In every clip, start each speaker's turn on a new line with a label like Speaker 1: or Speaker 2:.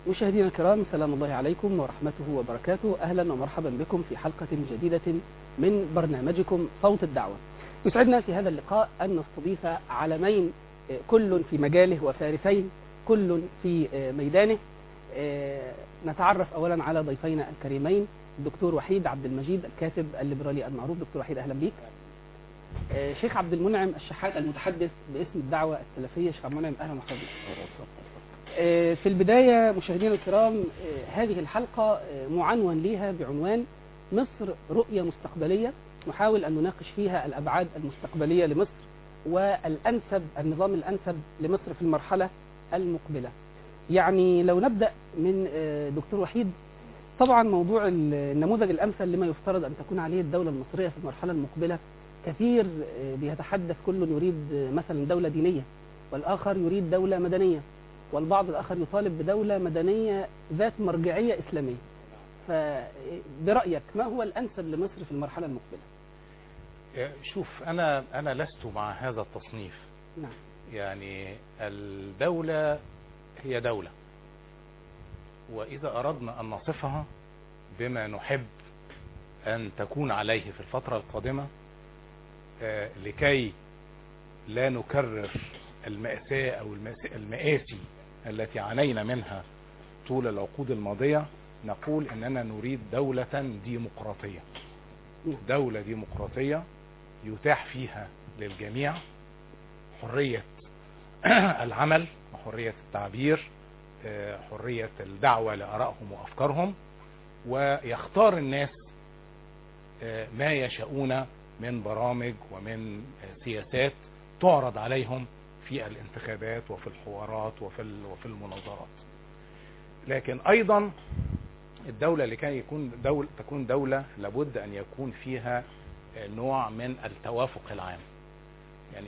Speaker 1: مشاهدينا الكرام سلام الله عليكم ورحمته وبركاته أهلا ومرحبا بكم في حلقة جديدة من برنامجكم صوت الدعوة يسعدنا في هذا اللقاء أن نستضيف علمين كل في مجاله وفارسين كل في ميدانه نتعرف أولا على ضيفينا الكريمين الدكتور وحيد عبد المجيد الكاتب الليبرالي المعروف دكتور وحيد أهلا بيك شيخ عبد المنعم الشحات المتحدث باسم الدعوة السلفية شيخ عبد المنعم أهلا وسهلا في البداية مشاهدينا الكرام هذه الحلقة معنون لها بعنوان مصر رؤية مستقبلية نحاول أن نناقش فيها الأبعاد المستقبلية لمصر والأنسب النظام الأنسب لمصر في المرحلة المقبلة يعني لو نبدأ من دكتور وحيد طبعا موضوع النموذج الأمثل لما يفترض أن تكون عليه الدولة المصرية في المرحلة المقبلة كثير بيتحدث كل يريد مثلا دولة دينية والآخر يريد دولة مدنية والبعض الآخر يطالب بدولة مدنية ذات مرجعية إسلامية فبرأيك ما هو الأنسب لمصر في المرحلة المقبلة
Speaker 2: شوف أنا أنا لست مع هذا التصنيف
Speaker 1: نعم
Speaker 2: يعني الدولة هي دولة وإذا أردنا أن نصفها بما نحب أن تكون عليه في الفترة القادمة لكي لا نكرر المأساة أو المآسي التي عانينا منها طول العقود الماضية نقول أننا نريد دولة ديمقراطية دولة ديمقراطية يتاح فيها للجميع حرية العمل وحرية التعبير حرية الدعوة لأرائهم وأفكارهم ويختار الناس ما يشاءون من برامج ومن سياسات تعرض عليهم في الانتخابات وفي الحوارات وفي وفي المناظرات لكن ايضا الدولة لكي يكون دولة تكون دولة لابد ان يكون فيها نوع من التوافق العام يعني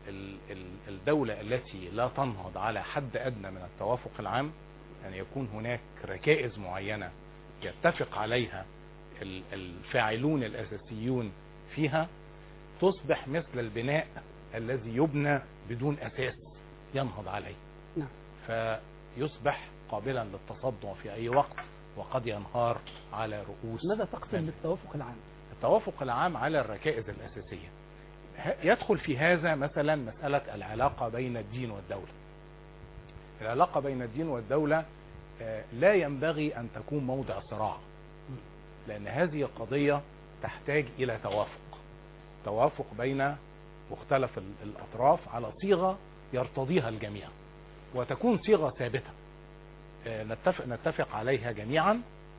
Speaker 2: الدولة التي لا تنهض على حد ادنى من التوافق العام ان يعني يكون هناك ركائز معينة يتفق عليها الفاعلون الاساسيون فيها تصبح مثل البناء الذي يبنى بدون أساس ينهض عليه
Speaker 1: نعم.
Speaker 2: فيصبح قابلا للتصدع في أي وقت وقد ينهار على رؤوس
Speaker 1: ماذا تقصد بالتوافق العام؟
Speaker 2: التوافق العام على الركائز الأساسية يدخل في هذا مثلا مسألة العلاقة بين الدين والدولة العلاقة بين الدين والدولة لا ينبغي أن تكون موضع صراع لأن هذه قضية تحتاج إلى توافق توافق بين مختلف الأطراف على صيغة يرتضيها الجميع وتكون صيغة ثابتة نتفق, نتفق عليها جميعا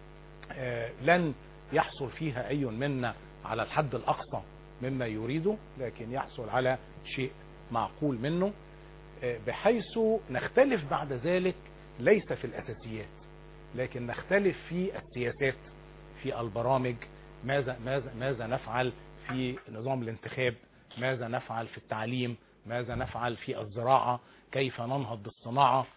Speaker 2: لن يحصل فيها أي منا على الحد الأقصى مما يريده لكن يحصل على شيء معقول منه بحيث نختلف بعد ذلك ليس في الأساسيات لكن نختلف في السياسات في البرامج ماذا, ماذا, ماذا نفعل في نظام الانتخاب ماذا نفعل في التعليم ماذا نفعل في الزراعة كيف ننهض بالصناعة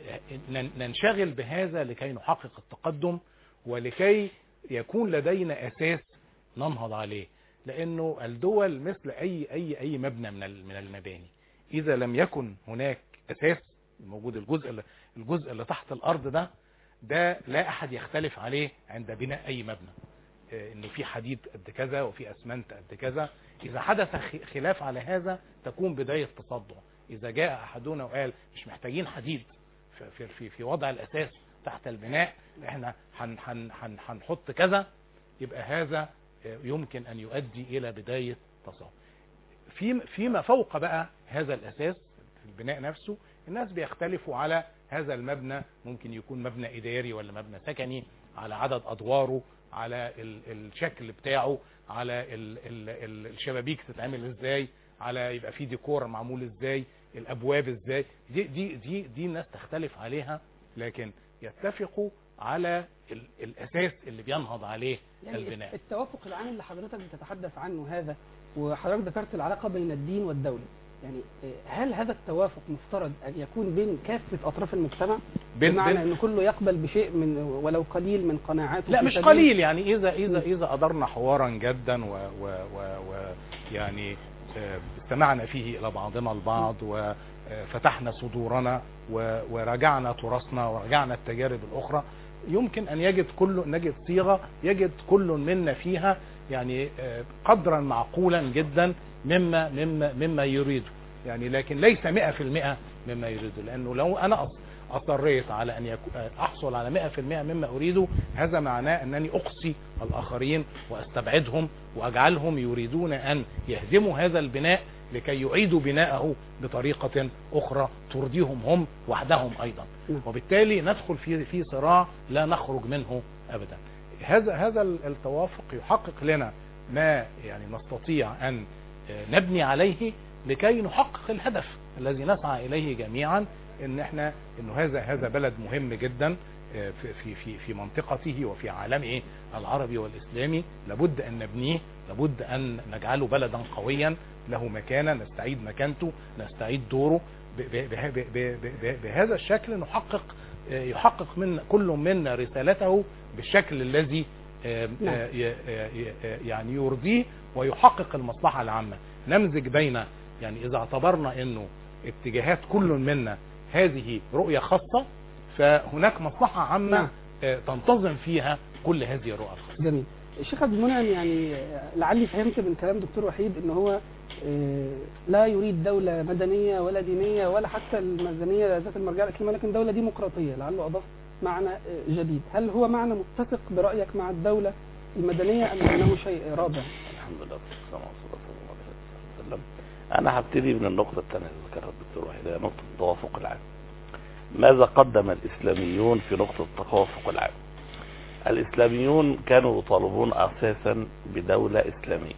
Speaker 2: ننشغل بهذا لكي نحقق التقدم ولكي يكون لدينا أساس ننهض عليه لأنه الدول مثل أي, أي, أي مبنى من من المباني إذا لم يكن هناك أساس موجود الجزء الجزء اللي تحت الأرض ده ده لا أحد يختلف عليه عند بناء أي مبنى انه في حديد قد كذا وفي اسمنت قد كذا اذا حدث خلاف على هذا تكون بداية تصدع اذا جاء احدنا وقال مش محتاجين حديد في, في, في وضع الاساس تحت البناء احنا هنحط كذا يبقى هذا يمكن ان يؤدي الى بداية تصدع في فيما فوق بقى هذا الاساس في البناء نفسه الناس بيختلفوا على هذا المبنى ممكن يكون مبنى اداري ولا مبنى سكني على عدد ادواره على الشكل بتاعه على ال ال ال الشبابيك تتعمل ازاي على يبقى في ديكور معمول ازاي الابواب ازاي دي دي دي دي الناس تختلف عليها لكن يتفقوا على الاساس اللي بينهض عليه
Speaker 1: يعني
Speaker 2: البناء
Speaker 1: التوافق العام اللي حضرتك بتتحدث عنه هذا وحضرتك ذكرت العلاقه بين الدين والدوله يعني هل هذا التوافق مفترض ان يكون بين كافه اطراف المجتمع
Speaker 2: بين
Speaker 1: بمعنى
Speaker 2: بين
Speaker 1: ان كله يقبل بشيء من ولو قليل من قناعاته
Speaker 2: لا
Speaker 1: في
Speaker 2: مش
Speaker 1: سبيل-
Speaker 2: قليل يعني اذا اذا اذا ادرنا حوارا جدا و و و و يعني آه، استمعنا فيه الى بعضنا البعض وفتحنا صدورنا و- وراجعنا تراثنا وراجعنا التجارب الاخرى يمكن ان يجد كل نجد صيغه يجد كل منا فيها يعني آه، قدرا معقولا جدا مما مما مما يريده يعني لكن ليس 100% مما يريده لانه لو انا أص- اصريت على ان يكو- احصل على 100% مما اريده هذا معناه انني اقصي الاخرين واستبعدهم واجعلهم يريدون ان يهدموا هذا البناء لكي يعيدوا بناءه بطريقة اخرى ترضيهم هم وحدهم ايضا
Speaker 1: نعم.
Speaker 2: وبالتالي ندخل في في صراع لا نخرج منه ابدا هذا هذا التوافق يحقق لنا ما يعني نستطيع ان آه، نبني عليه لكي نحقق الهدف الذي نسعى اليه جميعا ان احنا انه هذا هذا بلد مهم جدا آه، في في في في منطقته وفي عالمه العربي والاسلامي لابد ان نبنيه لابد ان نجعله بلدا قويا له مكانه نستعيد مكانته نستعيد دوره ب- ب- ب- ب- ب- ب- بهذا الشكل نحقق آه، يحقق من كل منا رسالته بالشكل الذي آه،
Speaker 1: نعم.
Speaker 2: آه، ي- آه، ي- آه، يعني يرضيه ويحقق المصلحة العامة نمزج بين يعني إذا اعتبرنا أنه اتجاهات كل منا هذه رؤية خاصة فهناك مصلحة عامة
Speaker 1: نعم.
Speaker 2: آه، تنتظم فيها كل هذه الرؤى الخاصة
Speaker 1: جميل الشيخ عبد المنعم يعني لعلي فهمت من كلام دكتور وحيد ان هو آه، لا يريد دولة مدنية ولا دينية ولا حتى المدنية ذات المرجع الإسلامي ولكن دولة ديمقراطية لعله أضاف معنى آه، جديد هل هو معنى متفق برأيك مع الدولة المدنية أم أنه شيء رابع؟
Speaker 3: الحمد لله والسلام على رسول الله صلى الله عليه وسلم انا هبتدي من النقطة الثانية اللي ذكرها الدكتور وحيد هي نقطة التوافق العام ماذا قدم الاسلاميون في نقطة التوافق العام الاسلاميون كانوا يطالبون اساسا بدولة اسلامية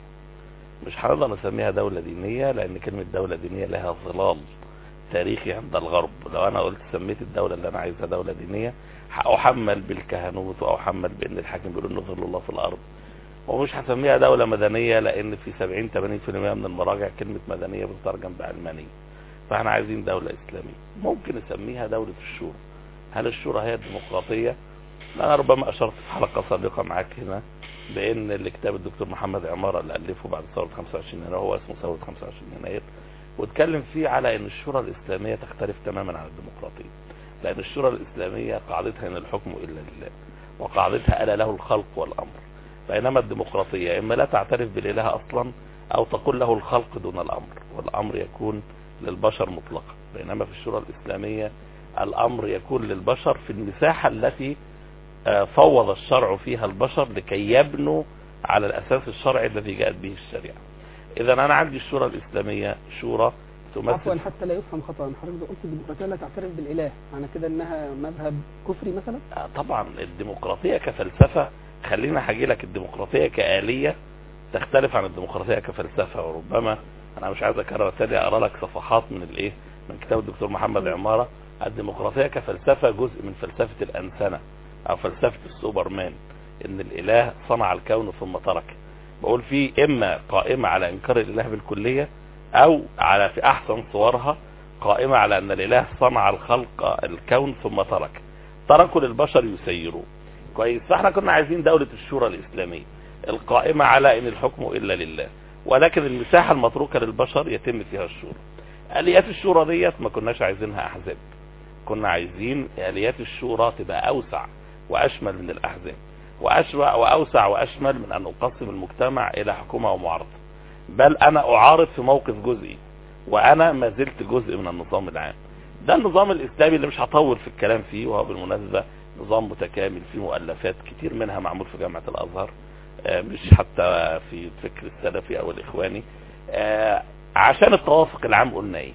Speaker 3: مش هنقدر نسميها دولة دينية لان كلمة دولة دينية لها ظلال تاريخي عند الغرب لو انا قلت سميت الدولة اللي انا عايزها دولة دينية هأحمل بالكهنوت وأحمل بأن الحاكم بيقول إنه ظل الله في الأرض ومش هسميها دولة مدنية لأن في 70 80% من المراجع كلمة مدنية بتترجم بعلمانية فاحنا عايزين دولة إسلامية ممكن نسميها دولة الشورى هل الشورى هي الديمقراطية؟ أنا ربما أشرت في حلقة سابقة معاك هنا بأن اللي كتاب الدكتور محمد عمارة اللي ألفه بعد ثورة 25 يناير هو اسمه ثورة 25 يناير واتكلم فيه على أن الشورى الإسلامية تختلف تماما عن الديمقراطية لأن الشورى الإسلامية قاعدتها أن الحكم إلا لله وقاعدتها ألا له الخلق والأمر بينما الديمقراطية إما لا تعترف بالإله أصلا أو تقول له الخلق دون الأمر والأمر يكون للبشر مطلقا بينما في الشورى الإسلامية الأمر يكون للبشر في المساحة التي آه، فوض الشرع فيها البشر لكي يبنوا على الأساس الشرعي الذي جاءت به الشريعة إذا أنا عندي الشورى الإسلامية شورى
Speaker 1: عفوا
Speaker 3: تمثل
Speaker 1: حتى لا يفهم خطأ حضرتك قلت الديمقراطية لا تعترف بالإله معنى كده أنها مذهب كفري مثلا؟
Speaker 3: آه، طبعا الديمقراطية كفلسفة خلينا هجي لك الديمقراطية كآلية تختلف عن الديمقراطية كفلسفة وربما انا مش عايز اكرر تاني اقرا لك صفحات من الايه من كتاب الدكتور محمد عمارة الديمقراطية كفلسفة جزء من فلسفة الانسنة او فلسفة السوبرمان ان الاله صنع الكون ثم تركه بقول فيه اما قائمة على انكار الاله بالكلية او على في احسن صورها قائمة على ان الاله صنع الخلق الكون ثم ترك تركوا للبشر يسيروه كويس فاحنا كنا عايزين دولة الشورى الاسلامية القائمة على ان الحكم الا لله ولكن المساحة المتروكة للبشر يتم فيها الشورى اليات الشورى ديت ما كناش عايزينها احزاب كنا عايزين اليات الشورى تبقى اوسع واشمل من الاحزاب واشبع واوسع واشمل من ان اقسم المجتمع الى حكومة ومعارضة بل انا اعارض في موقف جزئي وانا ما زلت جزء من النظام العام ده النظام الاسلامي اللي مش هطول في الكلام فيه وهو بالمناسبة نظام متكامل فيه مؤلفات كتير منها معمول في جامعة الازهر آه، مش حتى في الفكر السلفي او الاخواني آه، عشان التوافق العام قلنا ايه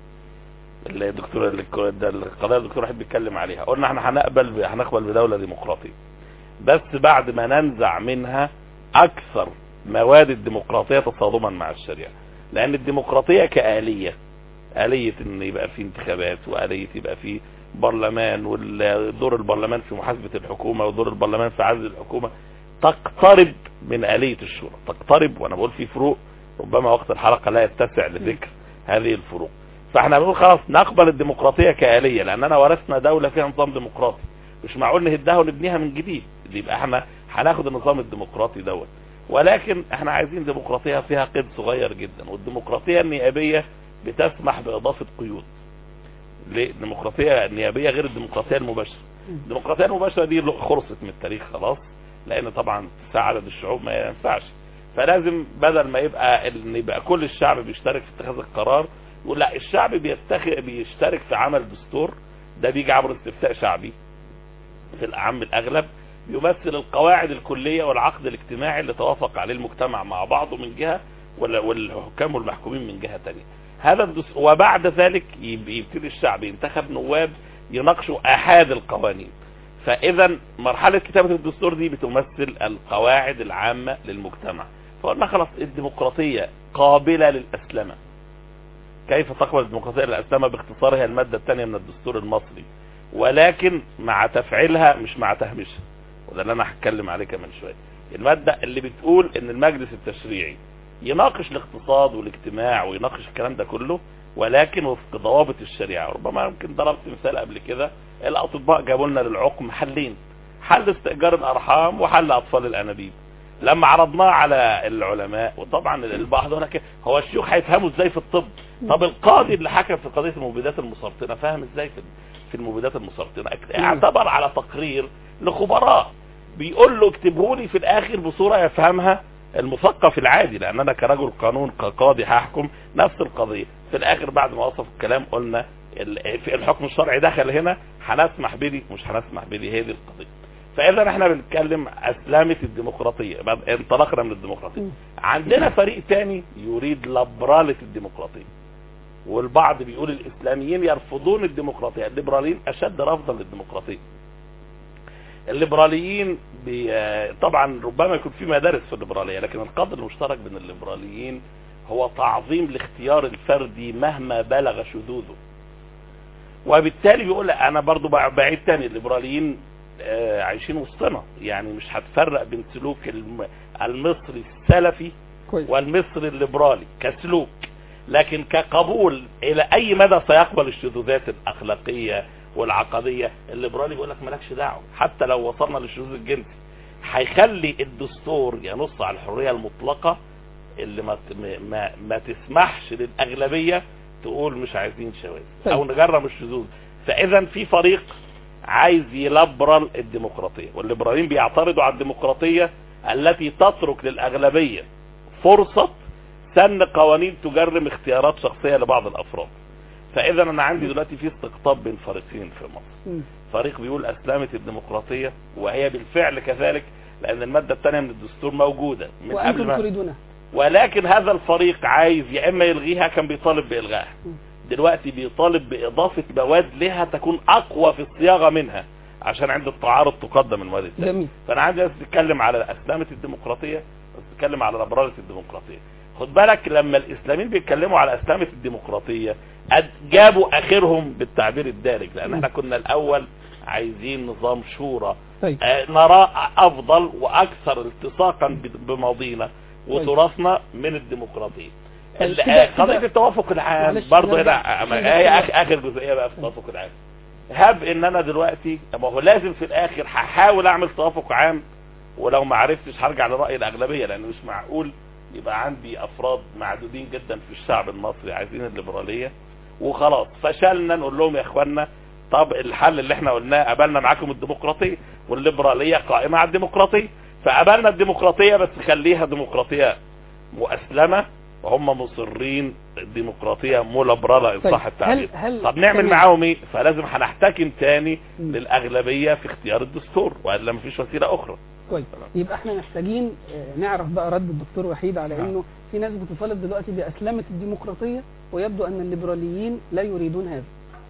Speaker 3: اللي الدكتور اللي- ده القضايا الدكتور واحد بيتكلم عليها قلنا احنا هنقبل ب- هنقبل بدولة ديمقراطية بس بعد ما ننزع منها اكثر مواد الديمقراطية تصادما مع الشريعة لان الديمقراطية كآلية آلية ان يبقى في انتخابات وآلية يبقى في برلمان ودور البرلمان في محاسبة الحكومة ودور البرلمان في عزل الحكومة تقترب من آلية الشورى تقترب وانا بقول في فروق ربما وقت الحلقة لا يتسع لذكر هذه الفروق فاحنا بنقول خلاص نقبل الديمقراطية كآلية لاننا ورثنا دولة فيها نظام ديمقراطي مش معقول نهدها ونبنيها من جديد يبقى احنا هناخد النظام الديمقراطي دوت ولكن احنا عايزين ديمقراطيه فيها قيد صغير جدا والديمقراطيه النيابيه بتسمح باضافه قيود ليه؟ الديمقراطيه النيابيه غير الديمقراطيه المباشره الديمقراطيه المباشره دي خلصت من التاريخ خلاص لان طبعا عدد الشعوب ما ينفعش فلازم بدل ما يبقى ان يبقى كل الشعب بيشترك في اتخاذ القرار يقول لا الشعب بيتخ... بيشترك في عمل دستور ده بيجي عبر استفتاء شعبي في الأعم الأغلب يمثل القواعد الكلية والعقد الاجتماعي اللي توافق عليه المجتمع مع بعضه من جهة وال- والحكام والمحكومين من جهة تانية هذا الدس... وبعد ذلك يب- يبتدي الشعب ينتخب نواب يناقشوا أحد القوانين فإذا مرحلة كتابة الدستور دي بتمثل القواعد العامة للمجتمع فقلنا خلاص الديمقراطية قابلة للأسلمة كيف تقبل الديمقراطية للأسلمة باختصار هي المادة الثانية من الدستور المصري ولكن مع تفعيلها مش مع تهميشها وده اللي انا هتكلم عليه كمان شويه الماده اللي بتقول ان المجلس التشريعي يناقش الاقتصاد والاجتماع ويناقش الكلام ده كله ولكن وفق ضوابط الشريعه ربما يمكن ضربت مثال قبل كده الاطباء جابوا لنا للعقم حلين حل استئجار الارحام وحل اطفال الانابيب لما عرضناه على العلماء وطبعا البعض هنا كده هو الشيوخ هيفهموا ازاي في الطب طب القاضي اللي حكم في قضيه المبيدات المسرطنه فاهم ازاي في في المبيدات المسرطنه اعتبر على تقرير لخبراء بيقول له اكتبه لي في الاخر بصوره يفهمها المثقف العادي لان انا كرجل قانون كقاضي هحكم نفس القضيه في الاخر بعد ما وصف الكلام قلنا ال- في الحكم الشرعي دخل هنا هنسمح بدي مش هنسمح بدي هي دي القضيه فاذا احنا بنتكلم اسلامه الديمقراطيه بعد انطلقنا من الديمقراطيه
Speaker 1: مم.
Speaker 3: عندنا فريق تاني يريد لبرالة الديمقراطيه والبعض بيقول الاسلاميين يرفضون الديمقراطيه الليبراليين اشد رفضا للديمقراطيه الليبراليين بي... طبعا ربما يكون في مدارس في الليبراليه لكن القدر المشترك بين الليبراليين هو تعظيم الاختيار الفردي مهما بلغ شذوذه وبالتالي بيقول لا، انا برضو بع- بعيد تاني الليبراليين آه، عايشين وسطنا يعني مش هتفرق بين سلوك الم- المصري السلفي
Speaker 1: كويس
Speaker 3: والمصري الليبرالي كسلوك لكن كقبول الى اي مدى سيقبل الشذوذات الاخلاقيه والعقديه الليبرالي بيقول لك مالكش دعوه حتى لو وصلنا للشذوذ الجنسي هيخلي الدستور ينص على الحريه المطلقه اللي ما ت- ما ما تسمحش للاغلبيه تقول مش عايزين شواذ
Speaker 1: طيب.
Speaker 3: او نجرم الشذوذ فاذا في فريق عايز يلبرل الديمقراطيه والليبراليين بيعترضوا على الديمقراطيه التي تترك للاغلبيه فرصه سن قوانين تجرم اختيارات شخصيه لبعض الافراد فاذا انا عندي دلوقتي في استقطاب بين فريقين في مصر
Speaker 1: مم.
Speaker 3: فريق بيقول اسلمت الديمقراطيه وهي بالفعل كذلك لان الماده الثانيه من الدستور موجوده من قبل
Speaker 1: وانتم
Speaker 3: ما
Speaker 1: تريدونها
Speaker 3: ولكن هذا الفريق عايز يا اما يلغيها كان بيطالب بالغائها
Speaker 1: م.
Speaker 3: دلوقتي بيطالب باضافه مواد لها تكون اقوى في الصياغه منها عشان عند التعارض تقدم المواد الثانيه
Speaker 1: جميل
Speaker 3: فانا عندي ناس بتتكلم على اسلامه الديمقراطيه ناس بتتكلم على لبرالة الديمقراطيه خد بالك لما الاسلاميين بيتكلموا على اسلامه الديمقراطيه قد جابوا اخرهم بالتعبير الدارج لان احنا كنا الاول عايزين نظام شورى
Speaker 1: طيب
Speaker 3: آه، نراه افضل واكثر التصاقا ب- بماضينا وتراثنا من الديمقراطيه
Speaker 1: طيب،
Speaker 3: ال-
Speaker 1: كده-
Speaker 3: آه،
Speaker 1: كده-
Speaker 3: قضيه التوافق العام
Speaker 1: معلش،
Speaker 3: برضه
Speaker 1: نرجع-
Speaker 3: هنا آه،
Speaker 1: نرجع
Speaker 3: هي
Speaker 1: كده.
Speaker 3: آخر- اخر جزئيه بقى في التوافق العام هب ان انا دلوقتي ما هو لازم في الاخر هحاول اعمل توافق عام ولو ما عرفتش هرجع لراي الاغلبيه لان مش معقول يبقى عندي افراد معدودين جدا في الشعب المصري عايزين الليبراليه وخلاص فشلنا نقول لهم يا اخوانا طب الحل اللي احنا قلناه قبلنا معاكم الديمقراطيه والليبراليه قائمه على الديمقراطيه فقبلنا الديمقراطيه بس خليها ديمقراطيه مؤسلمه وهم مصرين الديمقراطيه ملبرله ان
Speaker 1: طيب،
Speaker 3: صح التعبير
Speaker 1: هل هل
Speaker 3: طب نعمل
Speaker 1: تمام.
Speaker 3: معاهم ايه فلازم هنحتكم تاني
Speaker 1: مم.
Speaker 3: للاغلبيه في اختيار الدستور والا مفيش وسيله اخرى
Speaker 1: كويس يبقى احنا محتاجين آه، نعرف بقى رد الدكتور وحيد على
Speaker 2: نعم.
Speaker 1: انه في ناس بتطالب دلوقتي باسلامه الديمقراطيه ويبدو ان الليبراليين لا يريدون هذا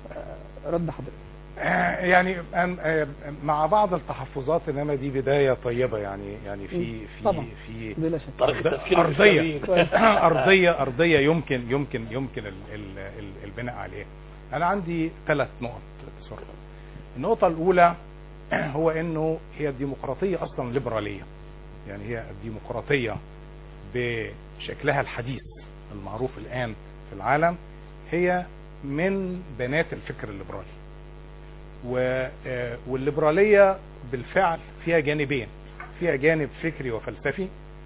Speaker 1: آه، رد حضرتك
Speaker 2: آه، يعني أن- آه، مع بعض التحفظات انما دي بدايه طيبه يعني يعني في
Speaker 1: مم.
Speaker 2: في
Speaker 1: طبعا.
Speaker 2: في
Speaker 3: طريقه
Speaker 1: بلا شك
Speaker 3: التفكير
Speaker 2: ارضيه
Speaker 3: الإسلامي.
Speaker 2: ارضيه ارضيه يمكن يمكن يمكن ال ال ال البناء عليها انا عندي ثلاث نقط سوري النقطه الاولى هو انه هي الديمقراطيه اصلا ليبراليه يعني هي الديمقراطيه بشكلها الحديث المعروف الان في العالم هي من بنات الفكر الليبرالي و- آه، والليبراليه بالفعل فيها جانبين فيها جانب فكري وفلسفي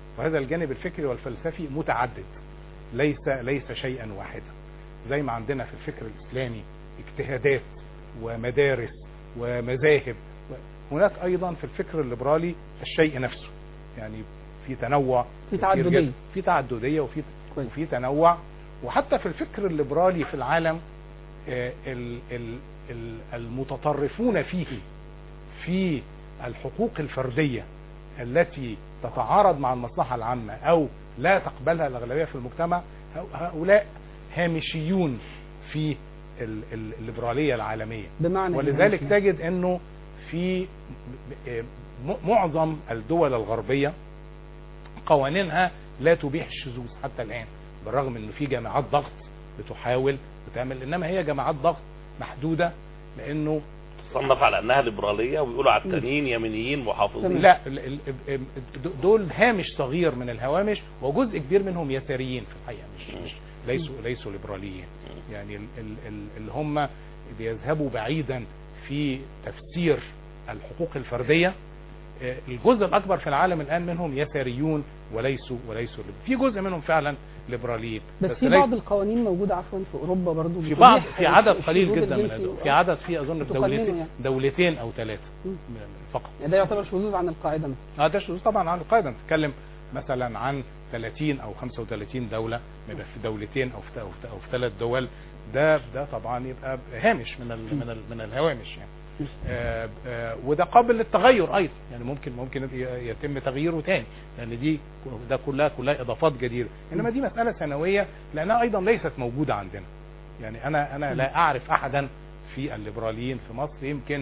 Speaker 2: وهذا الجانب الفكري والفلسفي متعدد ليس ليس شيئا واحدا زي ما عندنا في الفكر الإسلامي اجتهادات ومدارس ومذاهب هناك أيضا في الفكر الليبرالي الشيء نفسه يعني في تنوع
Speaker 1: في
Speaker 2: كتير
Speaker 1: تعددية.
Speaker 2: جدا. في تعددية وفي
Speaker 1: كويس.
Speaker 2: وفي تنوع وحتى في الفكر الليبرالي في العالم آه، ال- ال- ال- المتطرفون فيه في الحقوق الفردية التي تتعارض مع المصلحة العامة أو لا تقبلها الأغلبية في المجتمع هؤلاء هامشيون في ال- ال- الليبرالية العالمية
Speaker 1: بمعنى إيه
Speaker 2: ولذلك
Speaker 1: هامشي؟
Speaker 2: تجد انه في م- معظم الدول الغربية قوانينها لا تبيح الشذوذ حتى الآن بالرغم انه في جماعات ضغط بتحاول بتعمل انما هي جماعات ضغط محدودة لانه
Speaker 3: تصنف على انها ليبراليه ويقولوا على التانيين يمينيين محافظين
Speaker 1: تمام.
Speaker 2: لا ال- ال- ال- دول هامش صغير من الهوامش وجزء كبير منهم يساريين في الحقيقة مش, مش ليسوا ليسوا ليبراليين يعني ال- ال- ال- اللي هم بيذهبوا بعيدا في تفسير الحقوق الفردية آه، الجزء الأكبر في العالم الآن منهم يساريون وليسوا وليسوا ليب- في جزء منهم فعلا ليبراليين
Speaker 1: بس في
Speaker 2: ليس-
Speaker 1: بعض القوانين موجودة عفوا في أوروبا برضو
Speaker 2: في
Speaker 1: بتبيح
Speaker 2: بعض في عدد
Speaker 1: الشذوذ
Speaker 2: قليل جدا من
Speaker 1: الجنسي.
Speaker 2: الدول في عدد في اظن في
Speaker 1: بتقننه
Speaker 2: دولتين
Speaker 1: يعني.
Speaker 2: دولتين او ثلاثه
Speaker 1: مم.
Speaker 2: فقط
Speaker 1: يعني ده يعتبر شذوذ عن القاعدة مثلا
Speaker 2: اه ده شذوذ طبعا عن القاعده نتكلم مثلا عن 30 او 35 دوله يبقى في دولتين او في او في, أو في ثلاث دول ده ده طبعا يبقى هامش من ال من ال من الهوامش يعني آه آه وده قابل للتغير ايضا يعني ممكن ممكن ي- يتم تغييره تاني لان دي ده كلها كلها اضافات جديده انما دي مساله ثانويه لانها ايضا ليست موجوده عندنا يعني انا انا لا اعرف احدا في الليبراليين في مصر يمكن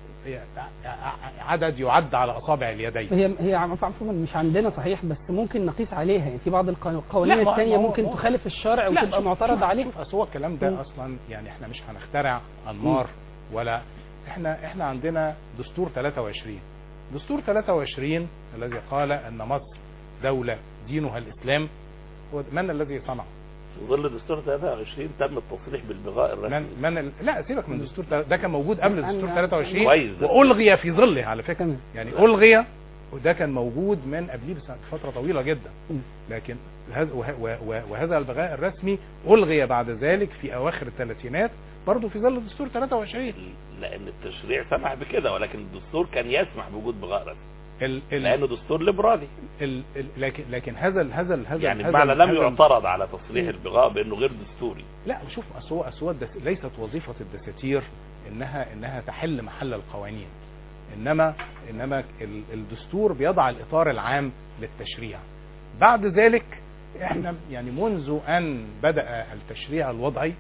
Speaker 2: عدد يعد على اصابع اليدين
Speaker 1: هي هي عفوا عفوا مش عندنا صحيح بس ممكن نقيس عليها يعني في بعض القا- القوانين
Speaker 2: لا، ما-
Speaker 1: الثانية
Speaker 2: ما هو-
Speaker 1: ممكن
Speaker 2: ما هو-
Speaker 1: تخالف الشرع
Speaker 2: لا،
Speaker 1: وتبقى
Speaker 2: شوف-
Speaker 1: معترض
Speaker 2: شوف-
Speaker 1: عليه
Speaker 2: شوف اصل هو الكلام ده
Speaker 1: مم.
Speaker 2: اصلا يعني احنا مش هنخترع انمار ولا احنا احنا عندنا دستور 23 دستور 23 الذي قال ان مصر دولة دينها الاسلام هو من الذي صنعه؟
Speaker 3: في ظل دستور 23 تم التصريح بالبغاء الرسمي
Speaker 2: من من ال... لا سيبك من دستور تل- ده كان موجود قبل
Speaker 1: أنا-
Speaker 2: دستور
Speaker 1: أنا-
Speaker 2: 23
Speaker 3: كويس ده.
Speaker 2: والغي في ظله على فكره
Speaker 1: تمام
Speaker 2: يعني الغي وده كان موجود من قبليه بس- فتره طويله جدا
Speaker 1: مم.
Speaker 2: لكن هذا وه- و- و- وهذا البغاء الرسمي الغي بعد ذلك في اواخر الثلاثينات برضه في ظل دستور 23
Speaker 3: لان التشريع سمح بكده ولكن الدستور كان يسمح بوجود بغاء رسمي
Speaker 2: ال ال
Speaker 3: لانه دستور ليبرالي
Speaker 2: ال ال لكن لكن هذا ال هذا ال هذا ال-
Speaker 3: يعني
Speaker 2: هذا
Speaker 3: بمعنى
Speaker 2: ال-
Speaker 3: لم
Speaker 2: هذا ال-
Speaker 3: يعترض على تصريح البغاء بانه غير دستوري
Speaker 2: لا شوف أصل هو أصل هو الدس- ليست وظيفة الدساتير انها انها تحل محل القوانين انما انما ال- الدستور بيضع الاطار العام للتشريع بعد ذلك احنا يعني منذ ان بدأ التشريع الوضعي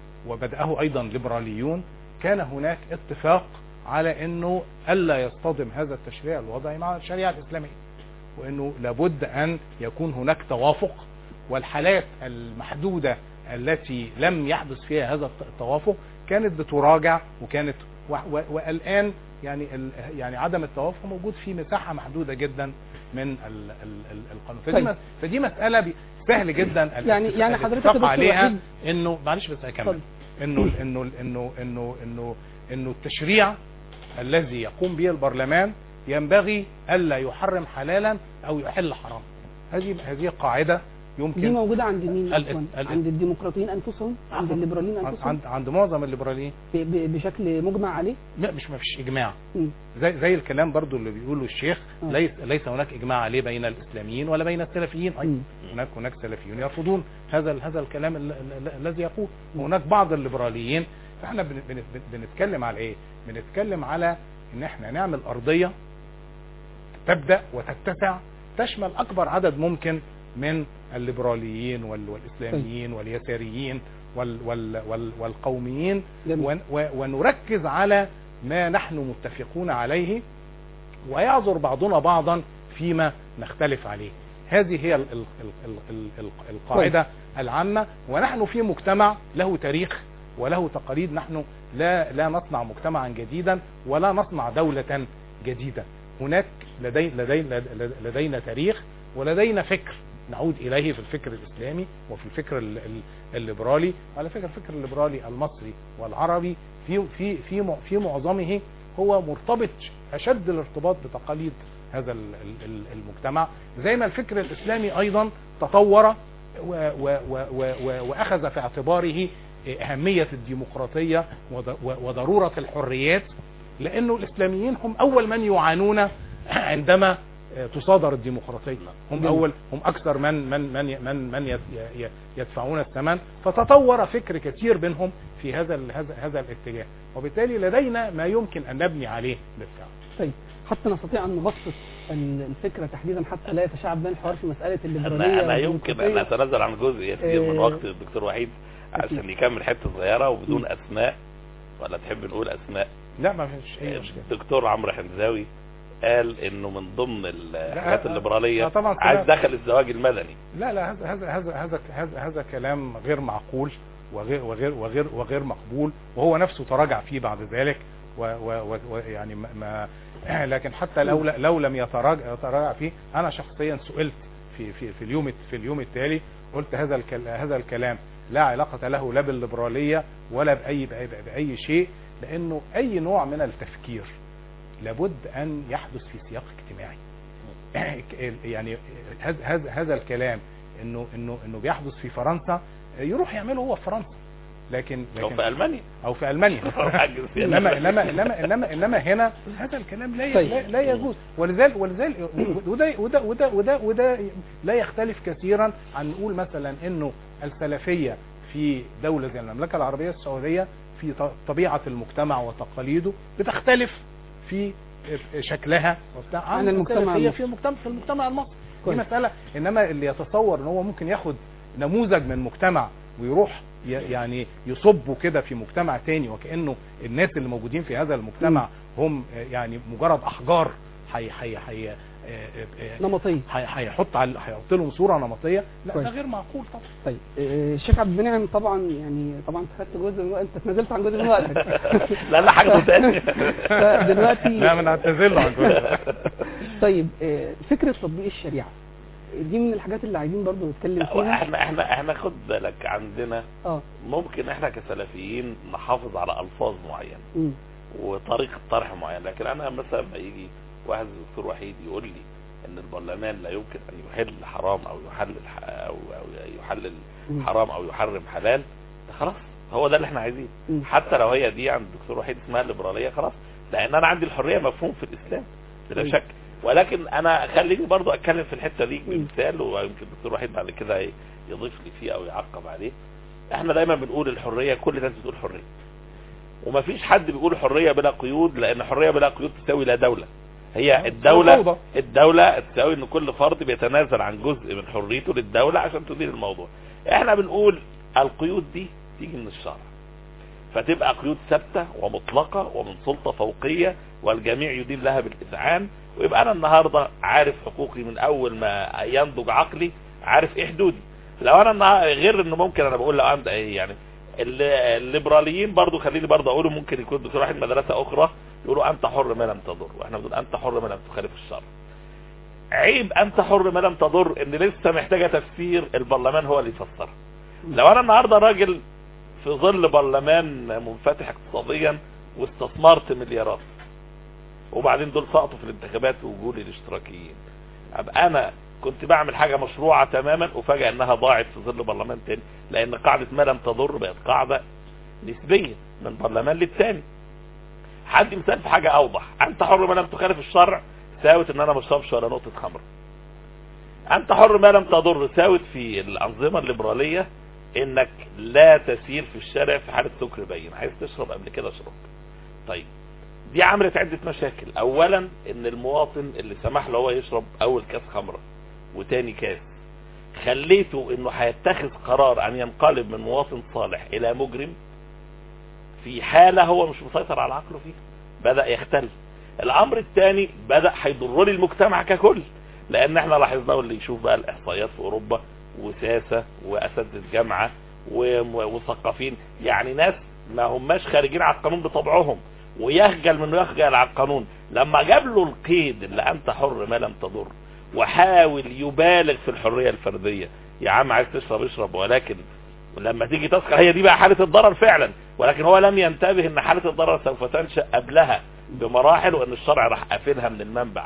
Speaker 2: وبدأه ايضا ليبراليون كان هناك اتفاق على انه الا يصطدم هذا التشريع الوضعي مع الشريعة الاسلامية وانه لابد ان يكون هناك توافق والحالات المحدودة التي لم يحدث فيها هذا التوافق كانت بتراجع وكانت و- و- والان يعني ال- يعني عدم التوافق موجود في مساحة محدودة جدا من ال- ال- ال- القانون فدي,
Speaker 1: طيب.
Speaker 2: م- فدي مسألة بي- سهل جدا
Speaker 1: يعني-
Speaker 2: الاتفاق-
Speaker 1: يعني حضرتك
Speaker 2: الاتفاق
Speaker 1: يا دكتور
Speaker 2: عليها
Speaker 1: وحيد-
Speaker 2: انه معلش بس اكمل
Speaker 1: اتفضل.
Speaker 2: انه انه انه انه انه انه التشريع الذي يقوم به البرلمان ينبغي الا يحرم حلالا او يحل حرام هذه هذه قاعده
Speaker 1: دي
Speaker 2: يمكن
Speaker 1: موجودة عند مين
Speaker 2: ال-
Speaker 1: عفوا
Speaker 2: ال-
Speaker 1: عند الديمقراطيين أنفسهم عند الليبراليين
Speaker 2: عند
Speaker 1: أنفسهم
Speaker 2: عند, عند معظم الليبراليين
Speaker 1: ب- ب- بشكل مجمع عليه
Speaker 2: لا مش ما فيش اجماع
Speaker 1: مم.
Speaker 2: زي زي الكلام برضو اللي بيقوله الشيخ
Speaker 1: آه.
Speaker 2: ليس ليس هناك اجماع عليه بين الاسلاميين ولا بين السلفيين ايضا
Speaker 1: مم.
Speaker 2: هناك هناك سلفيون يرفضون هذا ال- هذا الكلام ال- ال- الذي يقول وهناك بعض الليبراليين فاحنا بن- بن- بن- بنتكلم على ايه بنتكلم على ان احنا نعمل ارضيه تبدا وتتسع تشمل اكبر عدد ممكن من الليبراليين وال- والاسلاميين واليساريين وال وال وال والقوميين
Speaker 1: جميل.
Speaker 2: ون- و- ونركز على ما نحن متفقون عليه ويعذر بعضنا بعضا فيما نختلف عليه هذه هي ال ال ال ال ال ال القاعدة العامة ونحن في مجتمع له تاريخ وله تقاليد نحن لا لا نصنع مجتمعا جديدا ولا نصنع دولة جديدة هناك لدي لدي لدينا تاريخ ولدينا فكر نعود إليه في الفكر الإسلامي وفي الفكر ال- ال- الليبرالي على فكرة الفكر الليبرالي المصري والعربي في في في مع- في معظمه هو مرتبط أشد الارتباط بتقاليد هذا ال- ال- ال- المجتمع زي ما الفكر الاسلامي ايضا تطور و و و و و واخذ في اعتباره اهميه الديمقراطيه وض- و- وضروره الحريات لانه الاسلاميين هم اول من يعانون عندما تصادر الديمقراطيه هم
Speaker 1: جميل.
Speaker 2: اول هم اكثر من من من من من يت- ي- يدفعون الثمن فتطور فكر كثير منهم في هذا ال- هذا هذا الاتجاه وبالتالي لدينا ما يمكن ان نبني عليه بالفعل
Speaker 1: طيب حتى نستطيع ان نبسط ال- الفكره تحديدا حتى لا يتشعب بين الحوار في مساله الليبراليه
Speaker 3: انا انا يمكن ان
Speaker 1: والديمقراطية.
Speaker 3: اتنازل عن جزء يسير من
Speaker 1: إيه.
Speaker 3: وقت الدكتور وحيد عشان
Speaker 1: أكيد.
Speaker 3: يكمل حته صغيره وبدون
Speaker 1: م.
Speaker 3: اسماء ولا تحب نقول اسماء
Speaker 2: لا ما فيش اي مشكله
Speaker 3: الدكتور عمرو حمزاوي قال انه من ضمن الحاجات
Speaker 2: لا،
Speaker 3: الليبراليه
Speaker 2: لا، طبعا
Speaker 3: عايز
Speaker 2: كلام-
Speaker 3: دخل الزواج المدني
Speaker 2: لا لا هذا هذا هذا هذا هذا, هذا كلام غير معقول وغير وغير وغير وغير مقبول وهو نفسه تراجع فيه بعد ذلك ويعني ما, ما لكن حتى لو لو لم يتراجع يتراجع فيه انا شخصيا سئلت في في في اليوم في اليوم التالي قلت هذا الكل هذا الكلام لا علاقة له لا بالليبرالية ولا بأي بأي, بأي شيء لأنه أي نوع من التفكير لابد أن يحدث في سياق اجتماعي يعني هذا هذا هذا الكلام انه انه انه بيحدث في فرنسا يروح يعمله هو في فرنسا لكن
Speaker 3: او
Speaker 2: لكن
Speaker 3: في المانيا
Speaker 2: او في المانيا انما انما انما انما انما هنا هذا الكلام لا
Speaker 1: طيب.
Speaker 2: لا, لا يجوز ولذلك ولذلك وده وده وده وده وده لا يختلف كثيرا عن نقول مثلا انه السلفيه في دوله زي المملكه العربيه السعوديه في ط- طبيعه المجتمع وتقاليده بتختلف في شكلها وبتاع
Speaker 1: عن المجتمع
Speaker 2: السلفية
Speaker 1: المصري.
Speaker 2: في المجتمع في المجتمع المصري دي
Speaker 1: كويس.
Speaker 2: مساله انما اللي يتصور ان هو ممكن ياخد نموذج من مجتمع ويروح ي- يعني يصبوا كده في مجتمع تاني وكانه الناس اللي موجودين في هذا المجتمع هم آه، يعني مجرد احجار حي حي حي آه، آه، آه،
Speaker 1: نمطيه
Speaker 2: حي- هيحط على هيحط لهم صوره نمطيه لا
Speaker 1: كويس.
Speaker 2: ده غير معقول طبعا
Speaker 1: طيب آه، الشيخ عبد المنعم طبعا يعني طبعا انت خدت جزء من وقت- انت اتنازلت عن جزء من وقتك
Speaker 3: لا لا حاجه تاني
Speaker 1: فدلوقتي
Speaker 2: لا من اعتذر له عن كل
Speaker 1: طيب آه، فكره تطبيق الشريعه دي من الحاجات اللي عايزين برضو نتكلم فيها
Speaker 3: احنا احنا احنا خد بالك عندنا
Speaker 1: اه
Speaker 3: ممكن احنا كسلفيين نحافظ على الفاظ معينه
Speaker 1: مم.
Speaker 3: وطريقه طرح معينه لكن انا مثلا ما يجي واحد زي الدكتور وحيد يقول لي ان البرلمان لا يمكن ان يحل حرام او يحلل ح- او او يحلل
Speaker 1: مم.
Speaker 3: حرام او يحرم حلال خلاص هو ده اللي احنا عايزينه
Speaker 1: مم.
Speaker 3: حتى لو هي دي عند الدكتور وحيد اسمها الليبراليه خلاص لان انا عندي الحريه مفهوم في الاسلام بلا
Speaker 1: مم.
Speaker 3: شك ولكن انا خليني برضو اتكلم في الحته دي
Speaker 1: مم.
Speaker 3: بمثال ويمكن الدكتور وحيد بعد كده ي- يضيف لي فيه او يعقب عليه احنا دايما بنقول الحريه كل الناس بتقول حريه ومفيش حد بيقول حريه بلا قيود لان حريه بلا قيود تساوي لا دوله هي الدوله
Speaker 2: فوضى.
Speaker 3: الدولة تساوي ان كل فرد بيتنازل عن جزء من حريته للدولة عشان تدير الموضوع احنا بنقول القيود دي تيجي من الشرع فتبقى قيود ثابتة ومطلقة ومن سلطة فوقية والجميع يدين لها بالإذعان ويبقى أنا النهاردة عارف حقوقي من أول ما ينضج عقلي عارف إيه حدودي لو أنا النهاردة غير إنه ممكن أنا بقول لو أنا إيه يعني ال- الليبراليين برضو خليني برضو أقوله ممكن يكون دكتور واحد مدرسة أخرى يقولوا أنت حر ما لم تضر وإحنا بنقول أنت حر ما لم تخالف الشرع عيب أنت حر ما لم تضر إن لسه محتاجة تفسير البرلمان هو اللي يفسرها لو أنا النهاردة راجل في ظل برلمان منفتح اقتصاديا واستثمرت مليارات وبعدين دول سقطوا في الانتخابات وجولي الاشتراكيين ابقى انا كنت بعمل حاجة مشروعة تماما وفجأة انها ضاعت في ظل برلمان تاني لان قاعدة ما لم تضر بقت قاعدة نسبية من برلمان للتاني حد مثال في حاجة اوضح انت حر ما لم تخالف الشرع ساوت ان انا ما اشربش ولا نقطة خمر انت حر ما لم تضر ساوت في الانظمة الليبرالية انك لا تسير في الشارع في حالة سكر بين عايز تشرب قبل كده اشرب طيب دي عملت عدة مشاكل اولا ان المواطن اللي سمح له هو يشرب اول كاس خمرة وتاني كاس خليته انه هيتخذ قرار ان ينقلب من مواطن صالح الى مجرم في حالة هو مش مسيطر على عقله فيها بدأ يختل الامر الثاني بدأ هيضر لي المجتمع ككل لان احنا لاحظنا واللي يشوف بقى الاحصائيات في اوروبا وساسة واساتذة جامعة ومثقفين يعني ناس ما هماش خارجين على القانون بطبعهم ويخجل من يخجل على القانون لما جاب له القيد اللي انت حر ما لم تضر وحاول يبالغ في الحرية الفردية يا عم عايز تشرب اشرب ولكن لما تيجي تسكر هي دي بقى حالة الضرر فعلا ولكن هو لم ينتبه ان حالة الضرر سوف تنشأ قبلها بمراحل وان الشرع راح قافلها من المنبع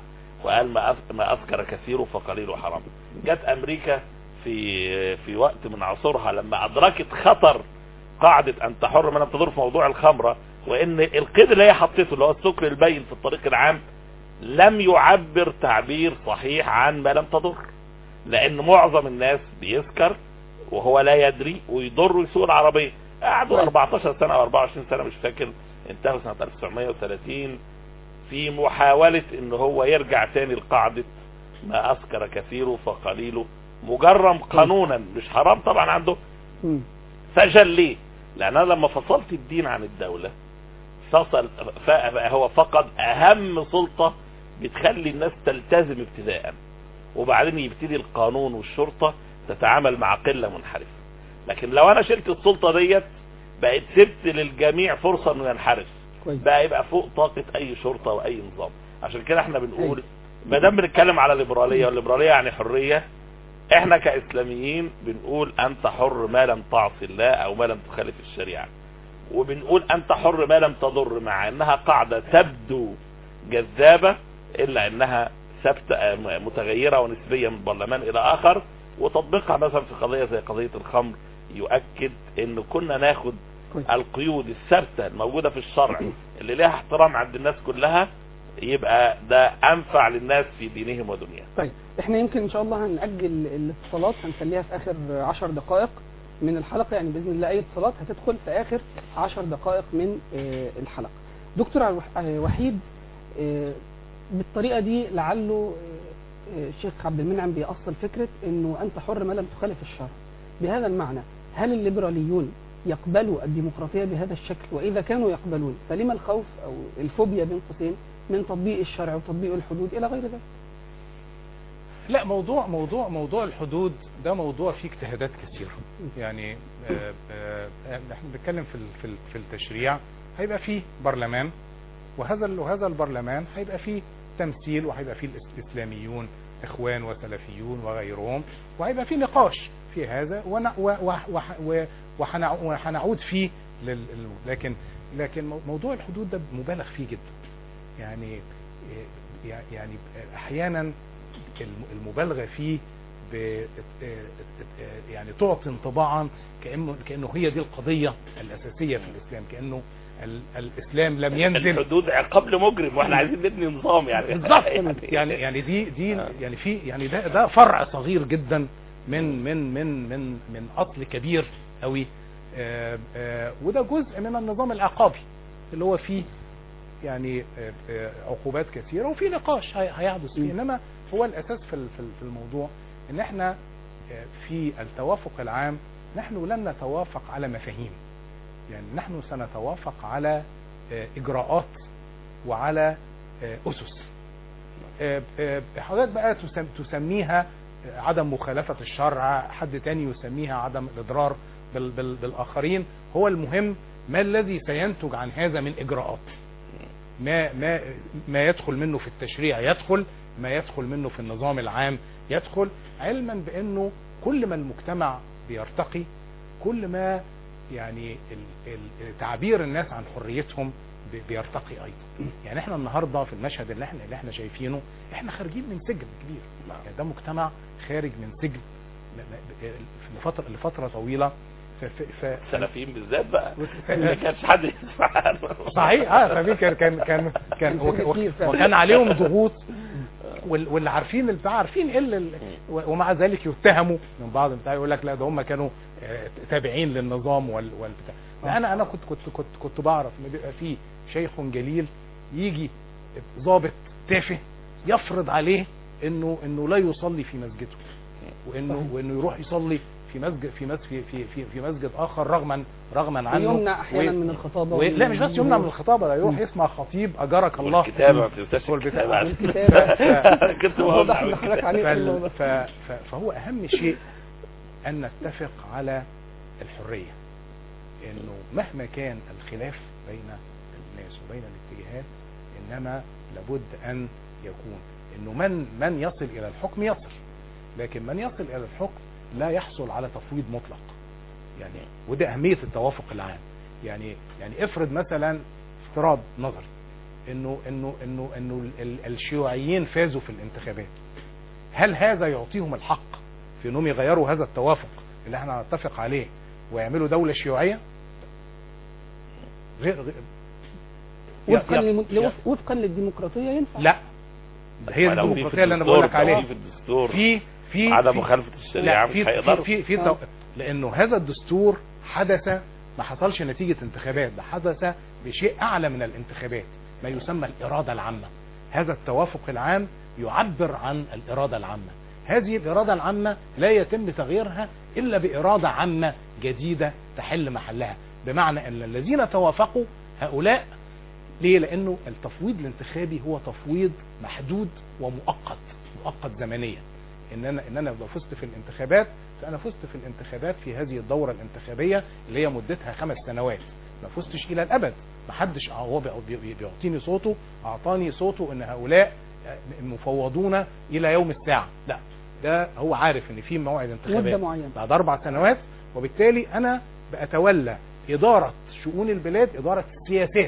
Speaker 3: وقال ما أس- ما اسكر كثيره فقليله حرام جت امريكا في في وقت من عصورها لما ادركت خطر قاعدة ان تحر ما لم تضر في موضوع الخمرة وان القيد اللي هي حطيته اللي هو السكر البين في الطريق العام لم يعبر تعبير صحيح عن ما لم تضر لان معظم الناس بيسكر وهو لا يدري ويضر يسوق العربية قعدوا
Speaker 1: طيب.
Speaker 3: 14 سنة او 24 سنة مش فاكر انتهوا سنة 1930 في محاولة ان هو يرجع تاني لقاعدة ما اسكر كثيره فقليله مجرم قانونا مش حرام طبعا عنده
Speaker 1: مم.
Speaker 3: فشل ليه لان انا لما فصلت الدين عن الدولة فصل ف- هو فقد اهم سلطة بتخلي الناس تلتزم ابتداء وبعدين يبتدي القانون والشرطة تتعامل مع قلة منحرفة لكن لو انا شلت السلطة ديت بقت سبت للجميع فرصة انه ينحرف
Speaker 1: كويس
Speaker 3: بقى يبقى فوق طاقة اي شرطة واي نظام عشان كده احنا بنقول
Speaker 1: أيوة.
Speaker 3: ما دام بنتكلم على الليبرالية والليبرالية يعني حرية احنا كاسلاميين بنقول انت حر ما لم تعصي الله او ما لم تخالف الشريعة وبنقول انت حر ما لم تضر مع انها قاعدة تبدو جذابة الا انها ثابتة متغيرة ونسبية من برلمان الى اخر وتطبيقها مثلا في قضية زي قضية الخمر يؤكد ان كنا ناخد
Speaker 1: كويس
Speaker 3: القيود الثابتة الموجودة في الشرع اللي لها احترام عند الناس كلها يبقى ده انفع للناس في دينهم ودنياهم
Speaker 1: طيب احنا يمكن ان شاء الله هنأجل الاتصالات هنخليها في اخر عشر دقائق من الحلقة يعني بإذن الله اي اتصالات هتدخل في اخر عشر دقائق من آه، الحلقة دكتور عبد الوح- آه، وحيد آه، بالطريقة دي لعله آه، آه، الشيخ عبد المنعم بيأصل فكرة انه انت حر ما لم تخالف الشرع بهذا المعنى هل الليبراليون يقبلوا الديمقراطية بهذا الشكل وإذا كانوا يقبلون فلما الخوف أو الفوبيا بين قوسين من تطبيق الشرع وتطبيق الحدود إلى غير ذلك
Speaker 2: لا موضوع موضوع موضوع الحدود ده موضوع فيه اجتهادات كثيرة يعني آه، آه، احنا بنتكلم في ال- في ال- في التشريع هيبقى فيه برلمان وهذا ال- وهذا البرلمان هيبقى فيه تمثيل وهيبقى فيه الاسلاميون اخوان وسلفيون وغيرهم وهيبقى فيه نقاش في هذا ون- و- و- وح- و- وحنع- وهنعود فيه لل ال- لكن لكن مو- موضوع الحدود ده مبالغ فيه جدا يعني آه، يعني احيانا الم- المبالغه فيه ب- يعني تعطي انطباعا كانه كانه هي دي القضيه الاساسيه في الاسلام كانه ال- الاسلام لم ينزل
Speaker 3: الحدود عقاب لمجرم واحنا عايزين نبني نظام يعني
Speaker 2: بالظبط يعني يعني دي دي يعني في يعني ده ده فرع صغير جدا من من من من من اصل كبير قوي آه، آه، وده جزء من النظام العقابي اللي هو فيه يعني آه، آه، عقوبات كثيره وفي نقاش هي- هيحدث فيه
Speaker 1: م.
Speaker 2: انما هو الاساس في ال- في ال- في الموضوع ان احنا آه، في التوافق العام نحن لن نتوافق على مفاهيم يعني نحن سنتوافق على آه، اجراءات وعلى آه، اسس آه، آه، حضرتك بقى تسم- تسميها آه، عدم مخالفة الشرع حد تاني يسميها عدم الإضرار بال بال بالآخرين هو المهم ما الذي سينتج عن هذا من إجراءات ما ما ما يدخل منه في التشريع يدخل ما يدخل منه في النظام العام يدخل علما بأنه كل ما المجتمع بيرتقي كل ما يعني ال- ال- تعبير الناس عن حريتهم بي- بيرتقي ايضا يعني احنا النهارده في المشهد اللي احنا اللي احنا شايفينه احنا خارجين من سجن كبير يعني ده مجتمع خارج من سجن ل- ل- لفتره لفتره طويله ف ف ف
Speaker 3: السلفيين بالذات بقى ما كانش حد يسمع عنه
Speaker 2: صحيح اه ففي كان كان كان كان وك- وك- وكان عليهم ضغوط وال- واللي عارفين البتاع عارفين ايه اللي- و- ومع ذلك يتهموا من بعض البتاع يقول لك لا ده هم كانوا آه، تابعين للنظام وال- والبتاع لا انا انا كنت كنت كنت كنت بعرف ان بيبقى في شيخ جليل يجي ضابط تافه يفرض عليه انه انه لا يصلي في مسجده وانه
Speaker 1: صحيح.
Speaker 2: وانه يروح يصلي في مسجد في مسجد في في في, في مسجد اخر رغما رغما عنه
Speaker 1: ويمنع احيانا
Speaker 2: و-
Speaker 1: من الخطابه
Speaker 2: و... لا مش بس يمنع من الخطابه ده يروح يسمع خطيب اجرك الله
Speaker 3: والكتابة ما تنساش
Speaker 2: والبتاع.
Speaker 3: الكتابة
Speaker 1: والكتابة.
Speaker 3: كنت
Speaker 1: واضح
Speaker 3: بقول
Speaker 1: ان حضرتك عليه في
Speaker 2: فال...
Speaker 1: الموضوع.
Speaker 2: ف... ف... فهو اهم شيء ان نتفق على الحريه انه مهما كان الخلاف بين الناس وبين الاتجاهات انما لابد ان يكون انه من من يصل الى الحكم يصل لكن من يصل الى الحكم لا يحصل على تفويض مطلق يعني وده اهميه التوافق العام يعني يعني افرض مثلا افتراض نظري انه انه انه انه ال- ال- الشيوعيين فازوا في الانتخابات هل هذا يعطيهم الحق في انهم يغيروا هذا التوافق اللي احنا نتفق عليه ويعملوا دولة شيوعية غير, غير
Speaker 1: وفقا,
Speaker 2: يا-
Speaker 1: لم...
Speaker 2: يا-
Speaker 1: لوف- وفقا للديمقراطيه ينفع
Speaker 2: لا هي
Speaker 3: ولو في
Speaker 2: الديمقراطية اللي انا
Speaker 3: الدستور
Speaker 2: بقول لك عليها
Speaker 3: في الدستور
Speaker 2: في في
Speaker 3: عدم
Speaker 2: في-
Speaker 3: مخالفة الشريعة
Speaker 2: لا
Speaker 3: مش
Speaker 2: في في
Speaker 3: هيقدروا
Speaker 2: في, في
Speaker 1: آه.
Speaker 2: تو... لانه هذا الدستور حدث ما حصلش نتيجة انتخابات ده حدث بشيء اعلى من الانتخابات ما يسمى الارادة العامة هذا التوافق العام يعبر عن الارادة العامة هذه الارادة العامة لا يتم تغييرها الا بارادة عامة جديدة تحل محلها بمعنى ان الذين توافقوا هؤلاء ليه لانه التفويض الانتخابي هو تفويض محدود ومؤقت مؤقت زمنيا ان انا ان انا لو فزت في الانتخابات فانا فزت في الانتخابات في هذه الدوره الانتخابيه اللي هي مدتها خمس سنوات ما فزتش الى الابد ما حدش هو بي- بي- بيعطيني صوته اعطاني صوته ان هؤلاء مفوضون الى يوم الساعه لا ده هو عارف ان في موعد
Speaker 1: مده
Speaker 2: انتخابات
Speaker 1: معينه
Speaker 2: بعد اربع سنوات وبالتالي انا بأتولى إدارة شؤون البلاد إدارة السياسات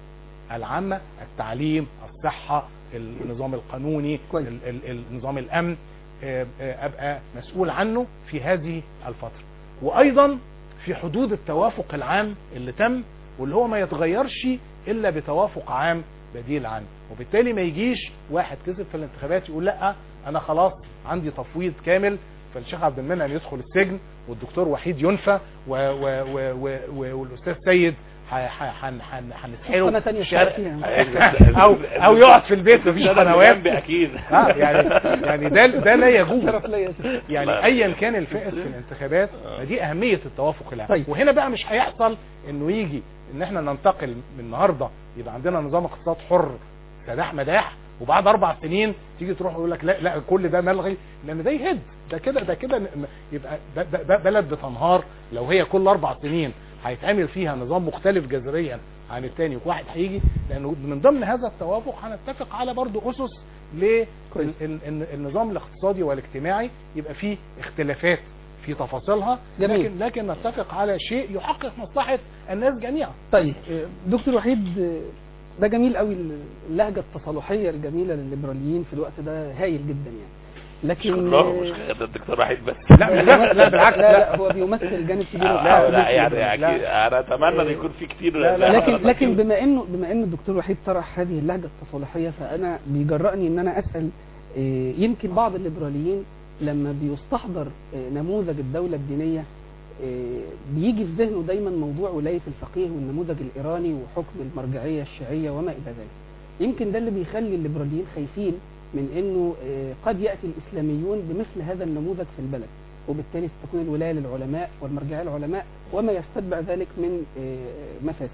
Speaker 2: العامة التعليم الصحة النظام القانوني
Speaker 1: كويس.
Speaker 2: ال- ال- النظام الأمن آه، آه، أبقى مسؤول عنه في هذه الفترة وأيضا في حدود التوافق العام اللي تم واللي هو ما يتغيرش إلا بتوافق عام بديل عنه وبالتالي ما يجيش واحد كسب في الانتخابات يقول لا أنا خلاص عندي تفويض كامل فالشيخ عبد المنعم يدخل السجن والدكتور وحيد ينفى و و و و و والاستاذ سيد ح- ح- حن- حن- هنسحله
Speaker 1: سنة تانية
Speaker 2: في الشارع.
Speaker 1: فيها.
Speaker 2: او او يقعد في البيت مفيش قنوات
Speaker 3: جنبي اكيد
Speaker 2: آه، يعني يعني ده ده لا يجوز
Speaker 1: شرف ليا يا شيخ.
Speaker 2: يعني
Speaker 3: لا.
Speaker 2: ايا كان الفائز في الانتخابات فدي اهميه التوافق العام
Speaker 1: طيب.
Speaker 2: وهنا بقى مش هيحصل انه يجي ان احنا ننتقل من النهارده يبقى عندنا نظام اقتصاد حر سداح مداح وبعد اربع سنين تيجي تروح يقول لك لا لا كل ده ملغي لان ده يهد ده كده ده كده ن- يبقى ده, ده, ده بلد بتنهار لو هي كل اربع سنين هيتعمل فيها نظام مختلف جذريا عن التاني واحد هيجي لانه من ضمن هذا التوافق هنتفق على برضو اسس
Speaker 1: كويس.
Speaker 2: للنظام الاقتصادي والاجتماعي يبقى فيه اختلافات في تفاصيلها
Speaker 1: جميل.
Speaker 2: لكن لكن نتفق على شيء يحقق مصلحه الناس جميعا
Speaker 1: طيب آه، دكتور وحيد آه، ده جميل قوي اللهجه التصالحيه الجميله للليبراليين في الوقت ده هايل جدا يعني
Speaker 3: مش
Speaker 1: لكن
Speaker 3: كلهم
Speaker 1: آه،
Speaker 3: مش ده الدكتور وحيد بس
Speaker 2: لا لا لا بالعكس
Speaker 1: لا
Speaker 2: لا
Speaker 1: لا هو بيمثل جانب كبير
Speaker 3: لا,
Speaker 1: وحاول
Speaker 3: لا يعني
Speaker 1: يمثل
Speaker 3: اكيد انا اتمنى ان يكون في كتير
Speaker 2: لا، لا،
Speaker 1: لكن لكن بما انه بما ان الدكتور وحيد طرح هذه اللهجه التصالحيه فانا بيجرأني ان انا اسال آه، يمكن بعض الليبراليين لما بيستحضر آه، نموذج الدوله الدينيه آه، بيجي في ذهنه دايما موضوع ولايه الفقيه والنموذج الايراني وحكم المرجعيه الشيعيه وما الى ذلك. يمكن ده اللي بيخلي الليبراليين خايفين من انه آه، قد ياتي الاسلاميون بمثل هذا النموذج في البلد وبالتالي ستكون الولايه للعلماء والمرجعيه للعلماء وما يستتبع ذلك من آه، مفاسد.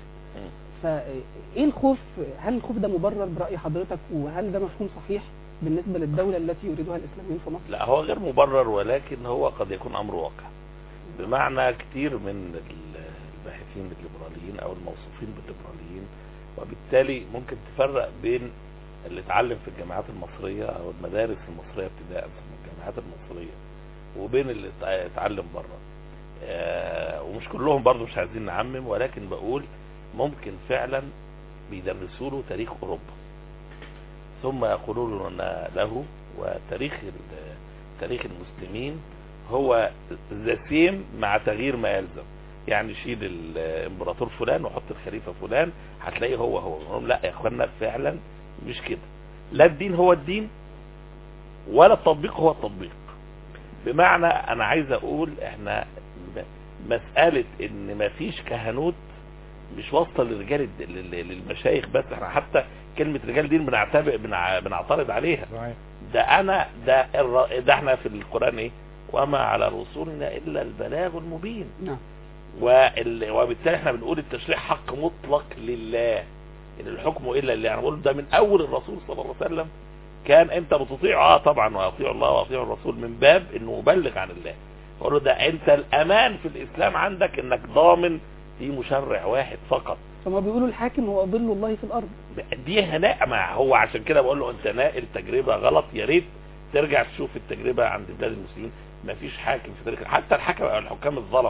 Speaker 1: فايه الخوف هل الخوف ده مبرر براي حضرتك وهل ده مفهوم صحيح بالنسبه للدوله التي يريدها الاسلاميون في مصر؟
Speaker 3: لا هو غير مبرر ولكن هو قد يكون امر واقع بمعنى كتير من الباحثين الليبراليين او الموصوفين بالليبراليين وبالتالي ممكن تفرق بين اللي اتعلم في الجامعات المصرية او المدارس المصرية ابتداء في الجامعات المصرية وبين اللي اتع- اتعلم بره آه، ومش كلهم برضو مش عايزين نعمم ولكن بقول ممكن فعلا بيدرسوا له تاريخ اوروبا ثم يقولون له وتاريخ ال- تاريخ المسلمين هو ذا سيم مع تغيير ما يلزم يعني شيل الامبراطور فلان وحط الخليفه فلان هتلاقيه هو هو نقول لهم لا يا اخوانا فعلا مش كده لا الدين هو الدين ولا التطبيق هو التطبيق بمعنى انا عايز اقول احنا م- مسألة ان مفيش كهنوت مش واصله للرجال الد- لل- للمشايخ بس احنا حتى كلمة رجال دين بنعتبر بنع- بنعترض عليها
Speaker 2: صحيح.
Speaker 3: ده انا ده الر- ده احنا في القرآن ايه وما على رسولنا الا البلاغ المبين
Speaker 1: نعم
Speaker 3: وال... وبالتالي احنا بنقول التشريع حق مطلق لله ان الحكم الا لله انا بقول ده من اول الرسول صلى الله عليه وسلم كان انت بتطيع اه طبعا واطيع الله واطيع الرسول من باب انه مبلغ عن الله بقول له ده انت الامان في الاسلام عندك انك ضامن في مشرع واحد فقط
Speaker 1: فما بيقولوا الحاكم هو ظل الله في الارض
Speaker 3: دي نعمة هو عشان كده بقول له انت ناقل تجربة غلط يا ريت ترجع تشوف التجربة عند بلاد المسلمين مفيش حاكم في تاريخ حتى الحكم او الحكام الظلمة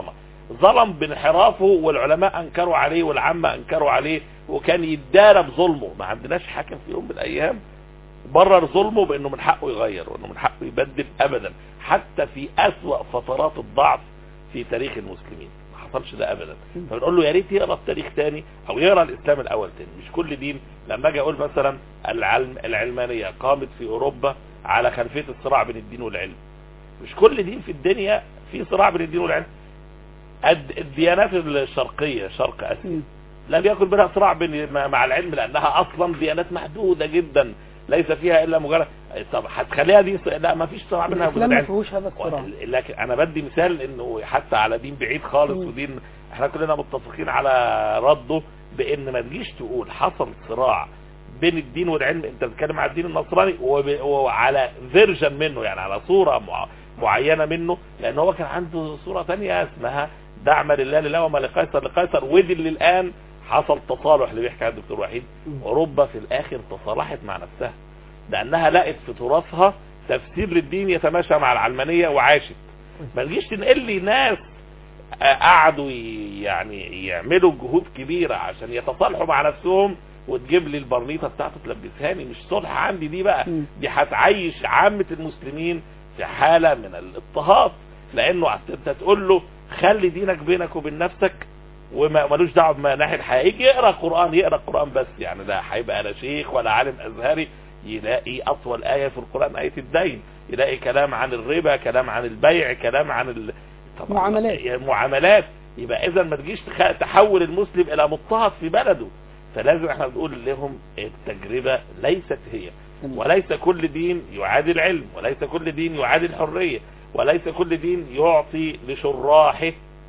Speaker 3: ظلم بانحرافه والعلماء انكروا عليه والعامة انكروا عليه وكان يتدارى بظلمه ما عندناش حاكم في يوم من الايام برر ظلمه بانه من حقه يغير وانه من حقه يبدل ابدا حتى في اسوأ فترات الضعف في تاريخ المسلمين ما حصلش ده ابدا فبنقول له يا ريت يقرا التاريخ تاني او يقرا الاسلام الاول تاني مش كل دين لما اجي اقول مثلا العلم العلمانيه قامت في اوروبا على خلفيه الصراع بين الدين والعلم مش كل دين في الدنيا في صراع بين الدين والعلم الد- الديانات الشرقيه شرق اسيا
Speaker 1: مم.
Speaker 3: لم يكن بينها صراع بين مع العلم لانها اصلا ديانات محدوده جدا ليس فيها الا مجرد طب هتخليها دي ص- لا ما فيش صراع بينها وبين
Speaker 1: الاسلام ما
Speaker 3: العلم
Speaker 1: فيهوش هذا الصراع
Speaker 3: و- لكن انا بدي مثال انه حتى على دين بعيد خالص
Speaker 1: مم.
Speaker 3: ودين احنا كلنا متفقين على رده بان ما تجيش تقول حصل صراع بين الدين والعلم انت بتتكلم على الدين النصراني وب- وعلى فيرجن منه يعني على صورة مع- معينة منه لان هو كان عنده صورة تانية اسمها دعم لله لله وما لقيصر لقيصر ودي اللي الان حصل تصالح اللي بيحكي عنه الدكتور وحيد
Speaker 1: مم.
Speaker 3: اوروبا في الاخر تصالحت مع نفسها لانها لقت في تراثها تفسير للدين يتماشى مع العلمانية وعاشت ما تجيش تنقل لي ناس آه، قعدوا ي- يعني يعملوا جهود كبيرة عشان يتصالحوا مع نفسهم وتجيب لي البرنيطة بتاعته تلبسهاني مش صلح عندي دي بقى
Speaker 1: مم.
Speaker 3: دي هتعيش عامة المسلمين في حالة من الاضطهاد لانه انت تقول له خلي دينك بينك وبين نفسك وما ملوش دعوه بما ناحيه الحياه يجي يقرا قران يقرا قران بس يعني لا هيبقى لا شيخ ولا عالم ازهري يلاقي اطول ايه في القران ايه الدين يلاقي كلام عن الربا كلام عن البيع كلام عن ال... طبعاً
Speaker 1: معاملات.
Speaker 3: يعني معاملات يبقى اذا ما تجيش تخ- تحول المسلم الى مضطهد في بلده فلازم احنا نقول لهم التجربه ليست هي
Speaker 1: تمام.
Speaker 3: وليس كل دين يعادي العلم وليس كل دين يعادي الحريه وليس كل دين يعطي لشراحه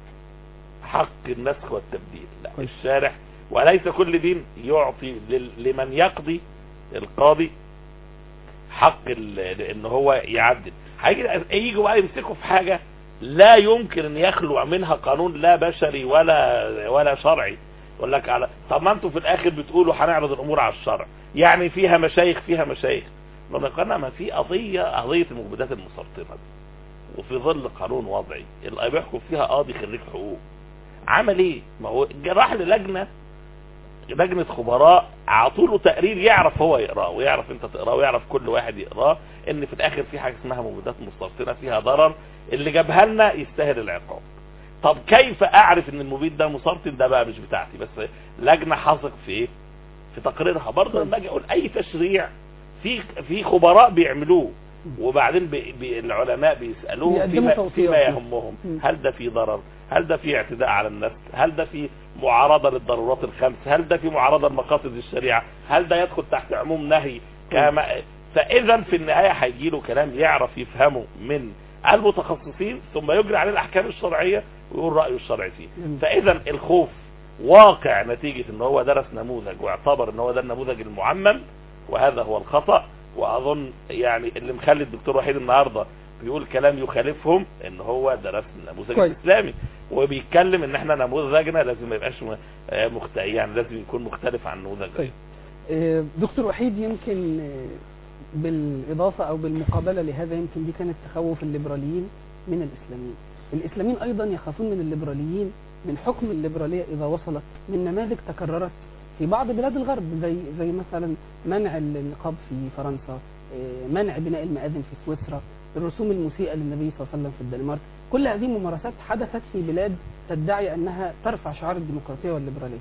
Speaker 3: حق النسخ والتبديل لا
Speaker 1: كويس.
Speaker 3: الشارع وليس كل دين يعطي لل- لمن يقضي القاضي حق ال- ان هو يعدل هيجي يجوا بقى يمسكوا في حاجه لا يمكن ان يخلو منها قانون لا بشري ولا ولا شرعي يقول لك على طب ما انتوا في الاخر بتقولوا هنعرض الامور على الشرع يعني فيها مشايخ فيها مشايخ لما قلنا ما في قضيه قضيه المبيدات المسرطنه دي وفي ظل قانون وضعي اللي بيحكم فيها قاضي خريج حقوق عمل ايه ما هو راح للجنه لجنه خبراء عطوا له تقرير يعرف هو يقراه ويعرف انت تقراه ويعرف كل واحد يقراه ان في الاخر في حاجه اسمها مبيدات مسرطنه فيها ضرر اللي جابها لنا يستاهل العقاب طب كيف اعرف ان المبيد ده مسرطن ده بقى مش بتاعتي بس لجنه حاثق في ايه في تقريرها برضه لما اجي اقول اي تشريع في في خبراء بيعملوه وبعدين بي بي العلماء بيسالوهم
Speaker 1: بيقدموا
Speaker 3: فيما,
Speaker 1: توصيات.
Speaker 3: فيما يهمهم
Speaker 1: مم.
Speaker 3: هل ده في ضرر هل ده في اعتداء على النفس هل ده في معارضه للضرورات الخمس هل ده في معارضه لمقاصد الشريعه هل ده يدخل تحت عموم نهي كما فاذا في النهايه هيجي له كلام يعرف يفهمه من المتخصصين ثم يجري عليه الاحكام الشرعيه ويقول رايه الشرعي فيه
Speaker 1: مم.
Speaker 3: فاذا الخوف واقع نتيجه ان هو درس نموذج واعتبر ان هو ده النموذج المعمم وهذا هو الخطا واظن يعني اللي مخلي الدكتور وحيد النهارده بيقول كلام يخالفهم ان هو درس النموذج
Speaker 1: كويس.
Speaker 3: الاسلامي وبيتكلم ان احنا نموذجنا لازم ما يبقاش م- آه، مخت... يعني لازم يكون مختلف عن نموذج
Speaker 1: طيب. آه، دكتور وحيد يمكن آه، بالإضافة أو بالمقابلة لهذا يمكن دي كانت تخوف الليبراليين من الإسلاميين الإسلاميين أيضا يخافون من الليبراليين من حكم الليبرالية إذا وصلت من نماذج تكررت في بعض بلاد الغرب زي زي مثلا منع النقاب في فرنسا آه، منع بناء المآذن في سويسرا الرسوم المسيئة للنبي صلى الله عليه وسلم في الدنمارك كل هذه ممارسات حدثت في بلاد تدعي أنها ترفع شعار الديمقراطية والليبرالية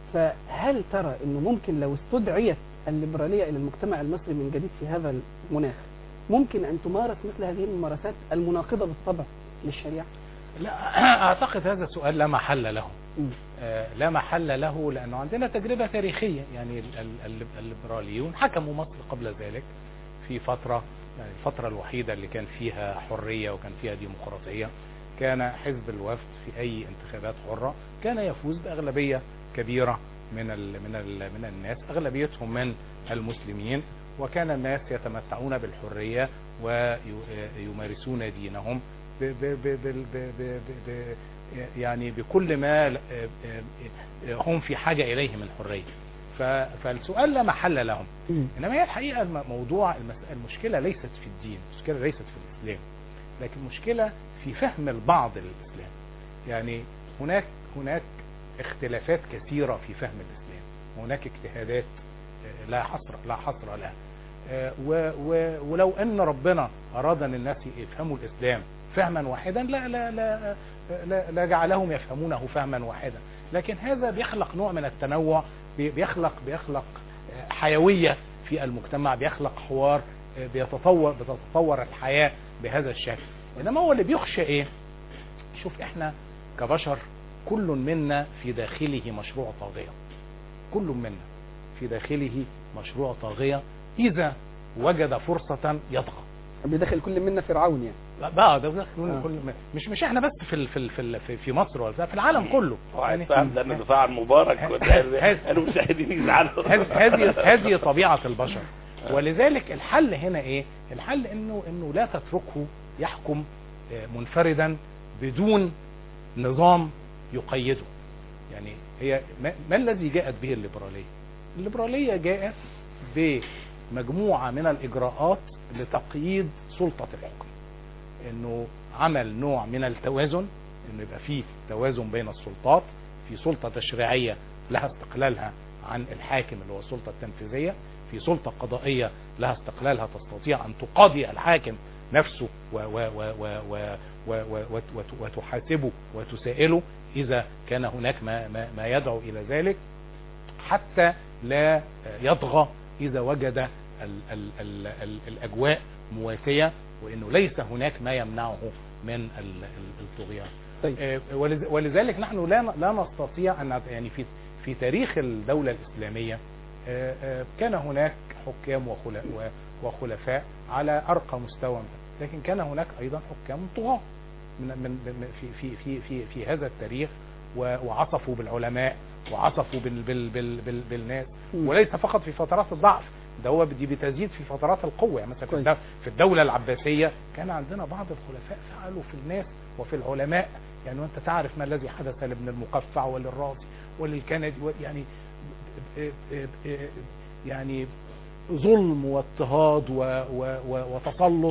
Speaker 1: فهل ترى أنه ممكن لو استدعيت الليبرالية إلى المجتمع المصري من جديد في هذا المناخ ممكن أن تمارس مثل هذه الممارسات المناقضة بالطبع للشريعة؟
Speaker 2: لا اعتقد هذا سؤال لا محل له
Speaker 1: مم.
Speaker 2: آه، لا محل له لانه عندنا تجربه تاريخيه يعني ال- ال- ال- الليبراليون حكموا مصر قبل ذلك في فتره يعني الفتره الوحيده اللي كان فيها حريه وكان فيها ديمقراطيه كان حزب الوفد في اي انتخابات حره كان يفوز باغلبيه كبيره من ال من ال من الناس اغلبيتهم من المسلمين وكان الناس يتمتعون بالحريه ويمارسون دينهم ب ب ب ب ب ب ب يعني بكل ما ل- هم في حاجة إليه من حرية ف- فالسؤال لا محل لهم
Speaker 1: مم.
Speaker 2: إنما هي الحقيقة الم- موضوع المس- المشكلة ليست في الدين المشكلة ليست في الإسلام لكن المشكلة في فهم البعض للإسلام يعني هناك هناك اختلافات كثيرة في فهم الإسلام وهناك اجتهادات آه، لا حصر لا حصر لها آه، و- و- ولو ان ربنا اراد ان الناس يفهموا الاسلام فهما واحدا لا لا لا لا, لا جعلهم يفهمونه فهما واحدا لكن هذا بيخلق نوع من التنوع بي- بيخلق بيخلق آه، حيوية في المجتمع بيخلق حوار آه، بيتطور بتتطور الحياة بهذا الشكل انما هو اللي بيخشى ايه شوف احنا كبشر كل منا في داخله مشروع طاغية كل منا في داخله مشروع طاغية إذا وجد فرصة يطغى
Speaker 1: بداخل كل منا فرعون يعني
Speaker 2: لا بقى ده داخل
Speaker 1: آه.
Speaker 2: كل مش مش احنا بس في ال في ال في, ال في, في مصر ولا في العالم كله
Speaker 3: واحد فاهم ده ان دفاع عن مبارك
Speaker 2: هذا-
Speaker 3: المشاهدين يزعلوا
Speaker 2: هذه هذه هذه طبيعة البشر ولذلك الحل هنا ايه الحل انه انه لا تتركه يحكم آه، منفردا بدون نظام يقيده يعني هي ما, ما الذي جاءت به الليبرالية الليبرالية جاءت بمجموعة من الإجراءات لتقييد سلطة الحكم انه عمل نوع من التوازن انه يبقى فيه توازن بين السلطات في سلطة تشريعية لها استقلالها عن الحاكم اللي هو السلطة التنفيذية في سلطة قضائية لها استقلالها تستطيع أن تقاضي الحاكم نفسه و و و و و و و وت- وت- وتحاسبه وتسائله إذا كان هناك ما, ما, ما يدعو إلى ذلك حتى لا يطغى إذا وجد ال ال ال ال الأجواء مواسية وأنه ليس هناك ما يمنعه من ال- ال- الطغيان
Speaker 1: طيب
Speaker 2: آه، ولذ- ولذلك نحن لا لا نستطيع ان نت- يعني في في تاريخ الدوله الاسلاميه آه، آه، كان هناك حكام وخلا- و- وخلفاء على ارقى مستوى من- لكن كان هناك ايضا حكام طغاة من من من- في في في في في هذا التاريخ و- وعصفوا بالعلماء وعصفوا بال بال بال بال بالناس
Speaker 1: مم.
Speaker 2: وليس فقط في فترات الضعف ده هو دي بتزيد في فترات القوه يعني مثلا في
Speaker 1: كويس.
Speaker 2: الدو- في الدوله العباسيه كان عندنا بعض الخلفاء فعلوا في الناس وفي العلماء يعني وانت تعرف ما الذي حدث لابن المقفع وللرازي وللكندي و- يعني يعني ظلم واضطهاد و- و- و- وتسلط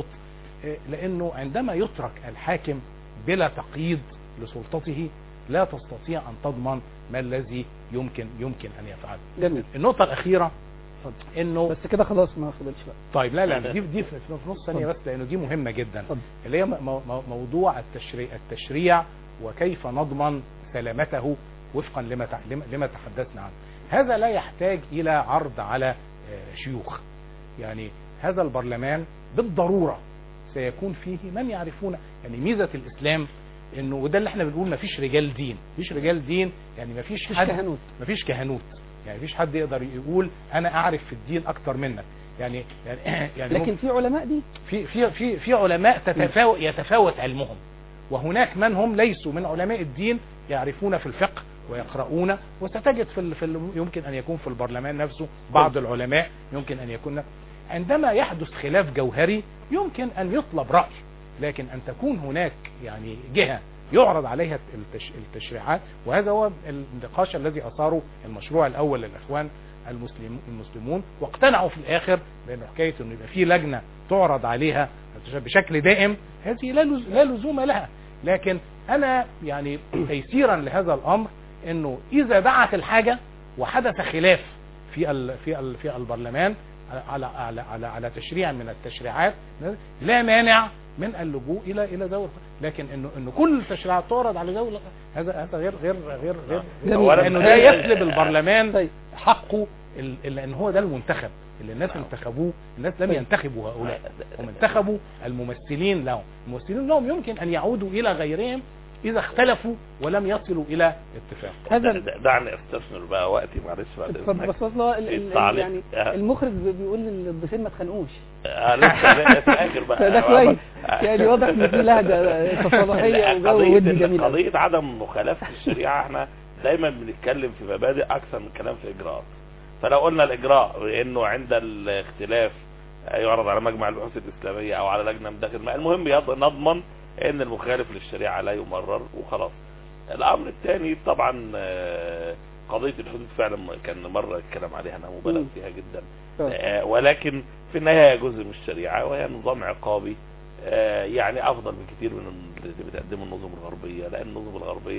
Speaker 2: لانه عندما يترك الحاكم بلا تقييد لسلطته لا تستطيع ان تضمن ما الذي يمكن يمكن ان يفعله
Speaker 1: جميل
Speaker 2: النقطه الاخيره
Speaker 1: اتفضل.
Speaker 2: انه
Speaker 1: بس كده خلاص ما فضلش بقى
Speaker 2: طيب لا لا دي دي في في نص ثانيه بس
Speaker 1: اتفضل.
Speaker 2: لانه دي مهمه جدا
Speaker 1: اتفضل.
Speaker 2: اللي هي مو- مو- موضوع التشريع التشريع وكيف نضمن سلامته وفقا لما تع- لما- لما تحدثنا عنه هذا لا يحتاج الى عرض على آه، شيوخ يعني هذا البرلمان بالضروره سيكون فيه من يعرفون يعني ميزه الاسلام انه وده اللي احنا بنقول مفيش رجال دين مفيش رجال دين يعني مفيش
Speaker 1: مفيش
Speaker 2: حد
Speaker 1: كهنوت
Speaker 2: مفيش كهنوت يعني مفيش حد يقدر يقول انا اعرف في الدين اكتر منك يعني يعني يعني ممكن-
Speaker 1: لكن في علماء دي
Speaker 2: في في في في علماء تتفاوت يتفاوت علمهم وهناك من هم ليسوا من علماء الدين يعرفون في الفقه ويقرؤون وستجد في ال- في ال- يمكن ان يكون في البرلمان نفسه بعض العلماء يمكن ان يكون عندما يحدث خلاف جوهري يمكن ان يطلب راي لكن ان تكون هناك يعني جهه يعرض عليها التش- التشريعات وهذا هو النقاش الذي اثاره المشروع الاول للاخوان المسلم المسلمون واقتنعوا في الاخر بان حكايه انه يبقى في لجنه تعرض عليها بشكل دائم هذه لا لز- لا لزوم لها لكن انا يعني تيسيرا لهذا الامر انه اذا دعت الحاجه وحدث خلاف في ال في ال في البرلمان على على على على تشريع من التشريعات لا مانع من اللجوء الى الى دوله لكن انه انه كل التشريعات تعرض على دوله هذا هذا غير غير غير غير
Speaker 1: جميل.
Speaker 2: لانه ده يسلب البرلمان
Speaker 1: طيب
Speaker 2: حقه ال- لان هو ده المنتخب اللي الناس انتخبوه الناس لم
Speaker 1: طيب.
Speaker 2: ينتخبوا هؤلاء هم انتخبوا الممثلين لهم الممثلين لهم يمكن ان يعودوا الى غيرهم اذا اختلفوا ولم يصلوا الى اتفاق
Speaker 1: هذا
Speaker 3: د- دعني استثمر بقى وقتي معلش بعد
Speaker 1: اتفضل
Speaker 3: إذنك.
Speaker 1: بس اصلا ال-
Speaker 3: في
Speaker 1: ال-
Speaker 3: التعليق.
Speaker 1: يعني
Speaker 3: آه.
Speaker 1: المخرج بي- بيقول للضيفين ما تخانقوش
Speaker 3: آه، لسه فاكر بقى
Speaker 1: ده كويس يعني واضح ان في لهجه تصالحيه وجو
Speaker 3: قضية
Speaker 1: ودي
Speaker 3: ال-
Speaker 1: جميل أوي.
Speaker 3: قضية عدم مخالفة الشريعة احنا دايما بنتكلم في مبادئ اكثر من كلام في اجراءات فلو قلنا الاجراء انه عند الاختلاف يعرض على مجمع البحوث الاسلامية او على لجنة من داخل المهم يض- نضمن ان المخالف للشريعة لا يمرر وخلاص الامر الثاني طبعا آه، قضية الحدود فعلا كان مرة اتكلم عليها انا مبالغ
Speaker 1: مم.
Speaker 3: فيها جدا
Speaker 1: آه.
Speaker 3: آه، ولكن في النهاية هي جزء من الشريعة وهي نظام عقابي آه، يعني افضل بكثير من اللي بتقدمه النظم الغربية لان النظم الغربية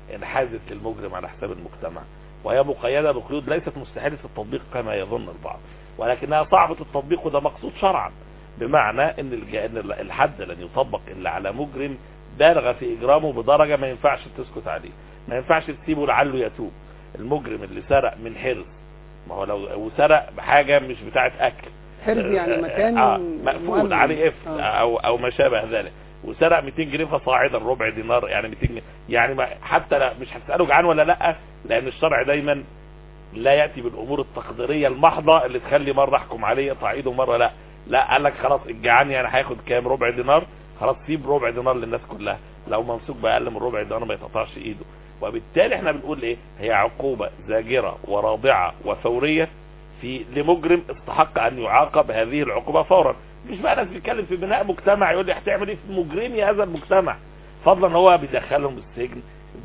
Speaker 3: انحازت للمجرم على حساب المجتمع وهي مقيدة بقيود ليست مستحيلة التطبيق كما يظن البعض ولكنها صعبة التطبيق وده مقصود شرعا بمعنى ان الج- إن الحد لن يطبق الا على مجرم بالغ في اجرامه بدرجة ما ينفعش تسكت عليه ما ينفعش تسيبه لعله يتوب المجرم اللي سرق من حرز ما هو لو وسرق بحاجة مش بتاعت اكل
Speaker 1: حرز يعني مكان
Speaker 3: آه مقفول
Speaker 1: مؤمن.
Speaker 3: عليه قفل
Speaker 1: آه.
Speaker 3: او او ما شابه ذلك وسرق 200 جنيه فصاعدا ربع دينار يعني 200 جنيه يعني ما حتى لا مش هتساله جعان ولا لا لان الشرع دايما لا ياتي بالامور التقديريه المحضه اللي تخلي مره احكم عليه تعيده مره لا لا قال لك خلاص الجعان يعني هياخد كام ربع دينار خلاص سيب ربع دينار للناس كلها لو ممسوك باقل من ربع دينار ما يتقطعش ايده وبالتالي احنا بنقول ايه هي عقوبه زاجره ورادعه وفوريه في لمجرم استحق ان يعاقب هذه العقوبة فورا مش بقى ناس بيتكلم في بناء مجتمع يقول لي هتعمل ايه في مجرمي هذا المجتمع فضلا ان هو بيدخلهم السجن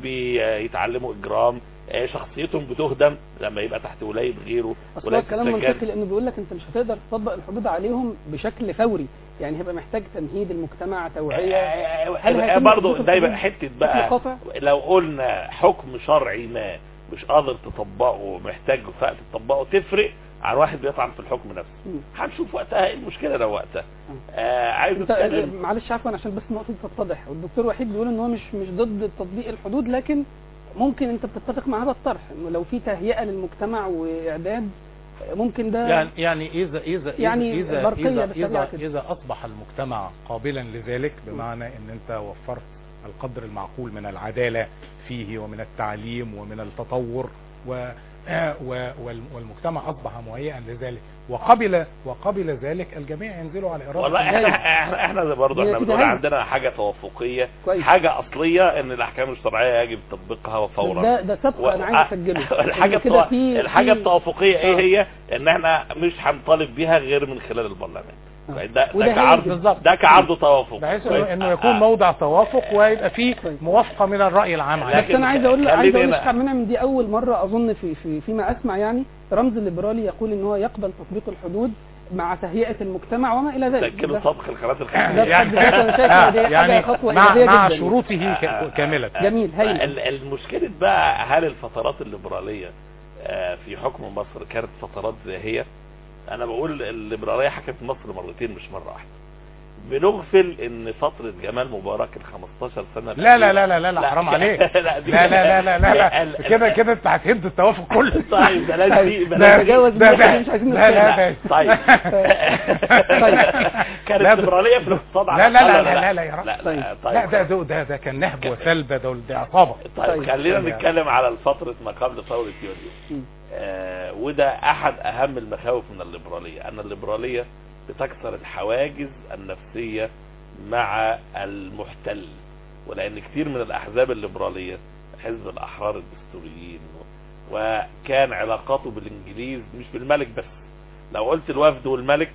Speaker 3: بيتعلموا اجرام آه، شخصيتهم بتهدم لما يبقى تحت ولاية غيره
Speaker 1: اصل هو
Speaker 3: ولاية
Speaker 1: الكلام
Speaker 3: السجان.
Speaker 1: منطقي لانه بيقول لك انت مش هتقدر تطبق الحدود عليهم بشكل فوري يعني هيبقى محتاج تمهيد المجتمع توعيه هل
Speaker 3: آه،
Speaker 1: هيتم
Speaker 3: برضه
Speaker 1: تطبيق
Speaker 3: ده يبقى
Speaker 1: الحدود
Speaker 3: حته
Speaker 1: بشكل
Speaker 3: بقى
Speaker 1: قاطع
Speaker 3: لو قلنا حكم شرعي ما مش قادر تطبقه محتاج وقت تطبقه تفرق عن واحد بيطعن في الحكم نفسه
Speaker 1: مم.
Speaker 3: هنشوف وقتها ايه المشكله لو وقتها آه عايز
Speaker 1: انت
Speaker 3: اتكلم
Speaker 1: معلش عفوا عشان بس النقطه دي تتضح والدكتور وحيد بيقول ان هو مش مش ضد تطبيق الحدود لكن ممكن انت بتتفق معاه بالطرح انه لو في تهيئه للمجتمع واعداد ممكن ده
Speaker 2: يعني يعني اذا اذا
Speaker 1: يعني
Speaker 2: اذا
Speaker 1: برقية
Speaker 2: اذا
Speaker 1: بالسريع
Speaker 2: اذا,
Speaker 1: كده.
Speaker 2: إذا اصبح المجتمع قابلا لذلك بمعنى ان انت وفرت القدر المعقول من العداله فيه ومن التعليم ومن التطور و و- وال- والمجتمع اصبح مهيئا لذلك وقبل وقبل ذلك الجميع ينزلوا على اراده
Speaker 3: والله احنا
Speaker 1: الجاي.
Speaker 3: احنا احنا زي برضه
Speaker 1: هي
Speaker 3: احنا
Speaker 1: كده
Speaker 3: بنقول
Speaker 1: هي.
Speaker 3: عندنا حاجه توافقيه
Speaker 1: كويس.
Speaker 3: حاجه اصليه ان الاحكام الشرعيه يجب تطبيقها وفورا
Speaker 1: ده ده سبق
Speaker 3: و-
Speaker 1: انا عايز اسجله
Speaker 3: الحاجه
Speaker 1: إن كده
Speaker 3: التوا-
Speaker 1: في
Speaker 3: الحاجه
Speaker 1: في-
Speaker 3: التوافقيه ايه
Speaker 1: آه.
Speaker 3: هي ان احنا مش هنطالب بيها غير من خلال البرلمان
Speaker 1: آه.
Speaker 3: ده
Speaker 1: وده
Speaker 3: ده كعرض
Speaker 2: بالظبط.
Speaker 3: ده كعرض توافق
Speaker 2: بحيث
Speaker 3: كويس؟
Speaker 2: انه انه يكون
Speaker 3: آه.
Speaker 2: موضع توافق ويبقى فيه
Speaker 1: كويس.
Speaker 2: موافقه من الراي العام عليه
Speaker 1: بس انا عايز اقول عايز
Speaker 3: خليني
Speaker 1: اقول
Speaker 3: أنا-
Speaker 1: لشيخ عبد المنعم دي اول مره اظن في في فيما اسمع يعني رمز الليبرالي يقول ان هو يقبل تطبيق الحدود مع تهيئه المجتمع وما الى ذلك
Speaker 3: سجلوا
Speaker 1: ده-
Speaker 3: طبخ القناه
Speaker 1: ده
Speaker 3: الخارجيه
Speaker 1: بحد ذاته أنا شايف إن دي حاجة
Speaker 2: يعني
Speaker 1: خطوة
Speaker 2: مع,
Speaker 1: إيجابية
Speaker 2: مع
Speaker 1: جداً.
Speaker 2: شروطه ك- كامله
Speaker 1: جميل هايل
Speaker 3: ال- المشكلة بقى هل الفترات الليبرالية آه، في حكم مصر كانت فترات زاهية انا بقول الليبرالية حكمت مصر مرتين مش مرة واحدة بنغفل ان فترة جمال مبارك ال 15 سنة
Speaker 2: لا لا لا لا لا, لا حرام عليك
Speaker 3: لا دي-
Speaker 2: لا لا لا لا لا,
Speaker 3: ال-
Speaker 2: لا. كده كده انت هتهد التوافق كله
Speaker 3: طيب بلاش دي
Speaker 1: طيب،
Speaker 3: بلاش دي.
Speaker 1: نتجاوز
Speaker 2: ده-
Speaker 1: النقطة
Speaker 2: ده-
Speaker 1: دي مش عايزين
Speaker 2: لا لا
Speaker 1: نتكلم.
Speaker 2: ده-
Speaker 3: طيب
Speaker 1: طيب.
Speaker 3: كانت
Speaker 2: لا،
Speaker 3: الليبرالية في الاقتصاد على
Speaker 2: لا لا لا
Speaker 3: الأقل
Speaker 2: لا لا لا يا رب.
Speaker 3: لا
Speaker 1: طيب.
Speaker 3: لا طيب
Speaker 2: لا ده ده ده, ده كان نهب وسلب ده دي عصابه
Speaker 3: طيب
Speaker 1: طيب.
Speaker 3: خلينا
Speaker 2: طيب.
Speaker 3: نتكلم على فترة ما قبل ثورة يوليو
Speaker 1: مم.
Speaker 3: آه وده احد اهم المخاوف من الليبرالية ان الليبرالية بتكسر الحواجز النفسية مع المحتل ولان كتير من الاحزاب الليبرالية حزب الاحرار الدستوريين وكان علاقاته بالانجليز مش بالملك بس لو قلت الوفد والملك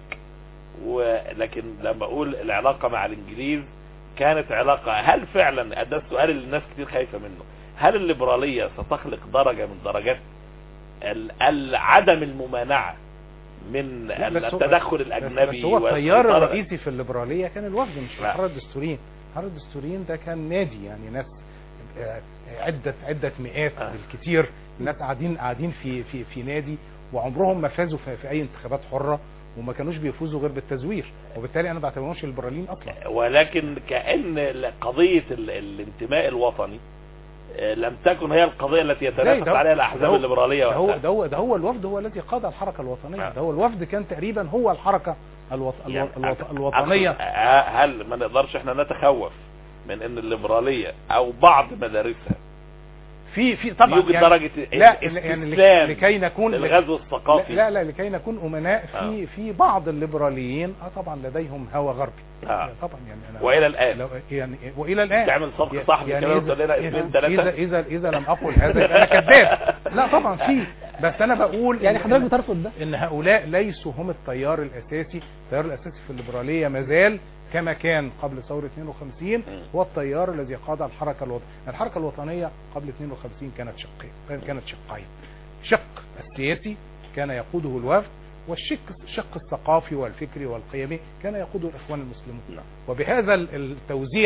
Speaker 3: ولكن لما اقول العلاقة مع الانجليز كانت علاقة هل فعلا ده السؤال اللي الناس كتير خايفة منه هل الليبرالية ستخلق درجة من درجات ال- ال- عدم الممانعة من
Speaker 2: لا، بس هو-
Speaker 3: التدخل
Speaker 2: بس,
Speaker 3: الاجنبي
Speaker 2: بس هو التيار
Speaker 3: والسيطرة-
Speaker 2: الرئيسي في الليبراليه كان الوفد مش
Speaker 3: لا.
Speaker 2: الاحرار الدستوريين الاحرار الدستوريين ده كان نادي يعني ناس آه، عده عده مئات
Speaker 3: آه.
Speaker 2: بالكثير الناس قاعدين قاعدين في في في نادي وعمرهم ما فازوا في, في اي انتخابات حره وما كانوش بيفوزوا غير بالتزوير وبالتالي انا ما بعتبرهمش الليبراليين اصلا
Speaker 3: ولكن كأن قضية ال- الانتماء الوطني آه، لم تكن هي القضية التي يتنافس
Speaker 2: ده-
Speaker 3: عليها
Speaker 2: ده
Speaker 3: الأحزاب
Speaker 2: هو-
Speaker 3: الليبرالية
Speaker 2: ده هو
Speaker 3: وقتها.
Speaker 2: ده هو ده هو الوفد هو الذي قاد الحركه الوطنيه
Speaker 3: آه.
Speaker 2: ده هو الوفد كان تقريبا هو الحركه الوط...
Speaker 3: يعني
Speaker 2: الوط... الوط...
Speaker 3: أقصد-
Speaker 2: الوطنيه
Speaker 3: آه، هل ما نقدرش احنا نتخوف من ان الليبرالية او بعض مدارسها
Speaker 2: في في طبعا
Speaker 3: يوجد
Speaker 2: يعني
Speaker 3: درجة
Speaker 2: لا يعني
Speaker 3: استسلام
Speaker 2: لكي نكون
Speaker 3: للغزو الثقافي
Speaker 2: لا لا لكي نكون امناء في في بعض الليبراليين اه طبعا لديهم هوى غربي
Speaker 3: آه.
Speaker 2: طبعا يعني انا
Speaker 3: والى الان
Speaker 2: لو يعني والى الان
Speaker 3: تعمل صفقة
Speaker 2: يعني-
Speaker 3: صاحب
Speaker 2: يعني
Speaker 3: كده
Speaker 2: إذا-
Speaker 3: وتقول لنا اثنين
Speaker 2: اذا
Speaker 3: ثلاثة
Speaker 2: اذا اذا اذا لم اقل هذا يبقى انا كذاب لا طبعا في بس انا بقول
Speaker 1: يعني
Speaker 2: إن-
Speaker 1: حضرتك بترفض ده
Speaker 2: ان هؤلاء ليسوا هم التيار الاساسي التيار الاساسي في الليبراليه مازال كما كان قبل ثوره 52 هو التيار الذي قاد الحركه الوطنيه الحركه الوطنيه قبل 52 كانت شقين كانت شقين شق السياسي كان يقوده الوفد والشق الشق الثقافي والفكري والقيمي كان يقوده الاخوان المسلمون
Speaker 3: نعم.
Speaker 2: وبهذا ال- التوزيع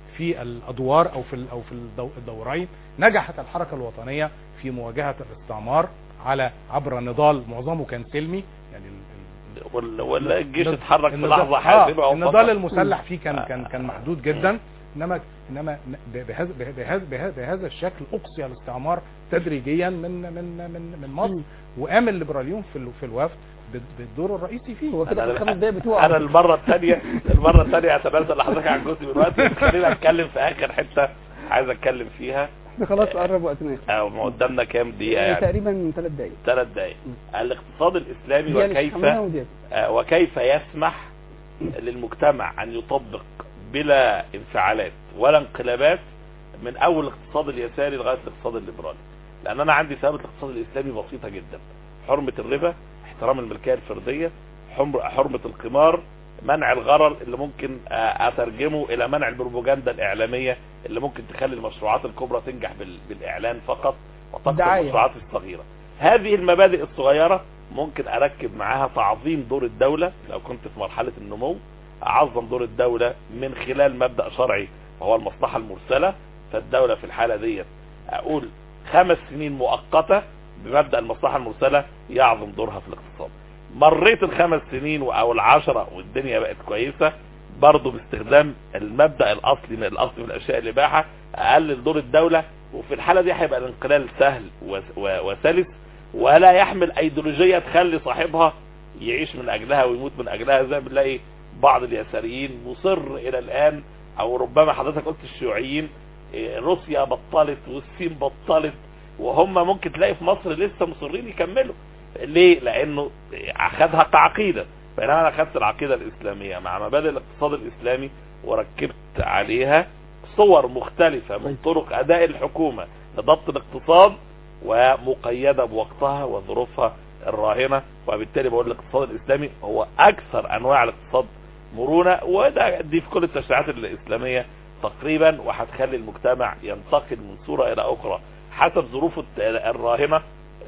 Speaker 2: في الادوار او في ال- او في الدو- الدورين نجحت الحركه الوطنيه في مواجهه الاستعمار على عبر نضال معظمه كان سلمي يعني ال- ال-
Speaker 3: وال- ولا الجيش
Speaker 2: النض-
Speaker 3: اتحرك في
Speaker 2: النضال-
Speaker 3: لحظه
Speaker 2: آه،
Speaker 3: حاسمه او
Speaker 2: النضال
Speaker 3: فقط.
Speaker 2: المسلح فيه كان
Speaker 3: آه.
Speaker 2: كان كان محدود جدا انما انما ب- بهذا بهذا بهذا بهذا الشكل اقصي الاستعمار تدريجيا من من من من مصر
Speaker 1: مم.
Speaker 2: وقام الليبراليون في ال- في الوفد بال- بالدور الرئيسي فيه
Speaker 1: هو كده في
Speaker 3: أنا-
Speaker 1: الخمس دقايق بتوعه
Speaker 3: انا المره الثانيه المره الثانيه اتنازل لحضرتك عن جزء من وقتي خلينا اتكلم في اخر حته عايز اتكلم فيها
Speaker 1: احنا خلاص قرب وقتنا
Speaker 3: او ما قدامنا كام دقيقه يعني
Speaker 1: تقريبا ثلاث دقايق
Speaker 3: ثلاث دقائق الاقتصاد الاسلامي
Speaker 1: دقيقة
Speaker 3: وكيف
Speaker 1: نستحملها ودقيقة.
Speaker 3: آه، وكيف يسمح للمجتمع ان يطبق بلا انفعالات ولا انقلابات من اول الاقتصاد اليساري لغايه الاقتصاد الليبرالي لان انا عندي ثابت الاقتصاد الاسلامي بسيطه جدا حرمه الربا احترام الملكيه الفرديه حمر- حرمه القمار منع الغرر اللي ممكن آه، اترجمه الى منع البروباجندا الاعلاميه اللي ممكن تخلي المشروعات الكبرى تنجح بال- بالاعلان فقط وتقتل
Speaker 1: دعاية.
Speaker 3: المشروعات الصغيره هذه المبادئ الصغيره ممكن اركب معاها تعظيم دور الدولة لو كنت في مرحلة النمو اعظم دور الدولة من خلال مبدأ شرعي وهو المصلحة المرسلة فالدولة في الحالة ديت اقول خمس سنين مؤقتة بمبدأ المصلحة المرسلة يعظم دورها في الاقتصاد مريت الخمس سنين او العشرة والدنيا بقت كويسة برضه باستخدام المبدأ الاصلي من الاصل من الاشياء الاباحة اقلل دور الدولة وفي الحالة دي هيبقى الانقلال سهل و- و- وسلس ولا يحمل ايديولوجية تخلي صاحبها يعيش من اجلها ويموت من اجلها زي ما بنلاقي بعض اليساريين مصر الى الان او ربما حضرتك قلت الشيوعيين إيه، روسيا بطلت والصين بطلت وهم ممكن تلاقي في مصر لسه مصرين يكملوا ليه لانه اخذها كعقيدة بينما انا اخذت العقيدة الاسلامية مع مبادئ الاقتصاد الاسلامي وركبت عليها صور مختلفة من طرق اداء الحكومة لضبط الاقتصاد ومقيدة بوقتها وظروفها الراهنة وبالتالي بقول الاقتصاد الاسلامي هو اكثر انواع الاقتصاد مرونة وده دي في كل التشريعات الاسلامية تقريبا وهتخلي المجتمع ينتقل من صورة الى اخرى حسب ظروفه الراهنة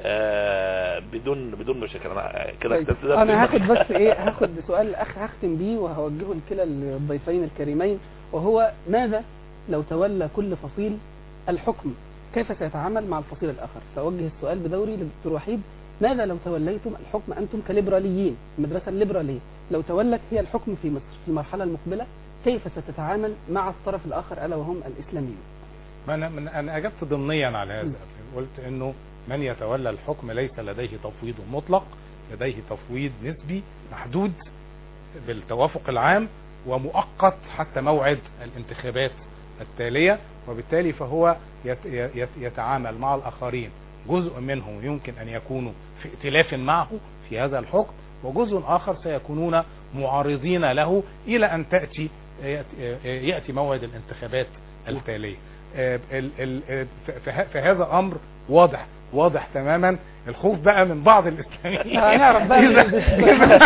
Speaker 3: آه، بدون بدون مشاكل انا كده
Speaker 1: طيب.
Speaker 3: اكتسبت
Speaker 1: انا هاخد بس ايه هاخد سؤال الاخ هختم بيه وهوجهه لكلا الضيفين الكريمين وهو ماذا لو تولى كل فصيل الحكم كيف سيتعامل مع الفصيل الاخر ساوجه السؤال بدوري للدكتور وحيد ماذا لو توليتم الحكم انتم كليبراليين المدرسه الليبراليه لو تولت هي الحكم في مصر في المرحله المقبله كيف ستتعامل مع الطرف الاخر الا وهم الاسلاميون
Speaker 2: ما انا من انا اجبت ضمنيا على هذا قلت انه من يتولى الحكم ليس لديه تفويض مطلق لديه تفويض نسبي محدود بالتوافق العام ومؤقت حتى موعد الانتخابات التالية وبالتالي فهو يت- يت- يتعامل مع الآخرين جزء منهم يمكن أن يكونوا في ائتلاف معه في هذا الحكم وجزء آخر سيكونون معارضين له إلى أن تأتي يأتي, يأتي موعد الانتخابات التالية آه، ال- ال- آه، ف- فه- فهذا أمر واضح واضح تماما الخوف بقى من بعض الإسلاميين
Speaker 1: هنعرف بقى
Speaker 2: إذا-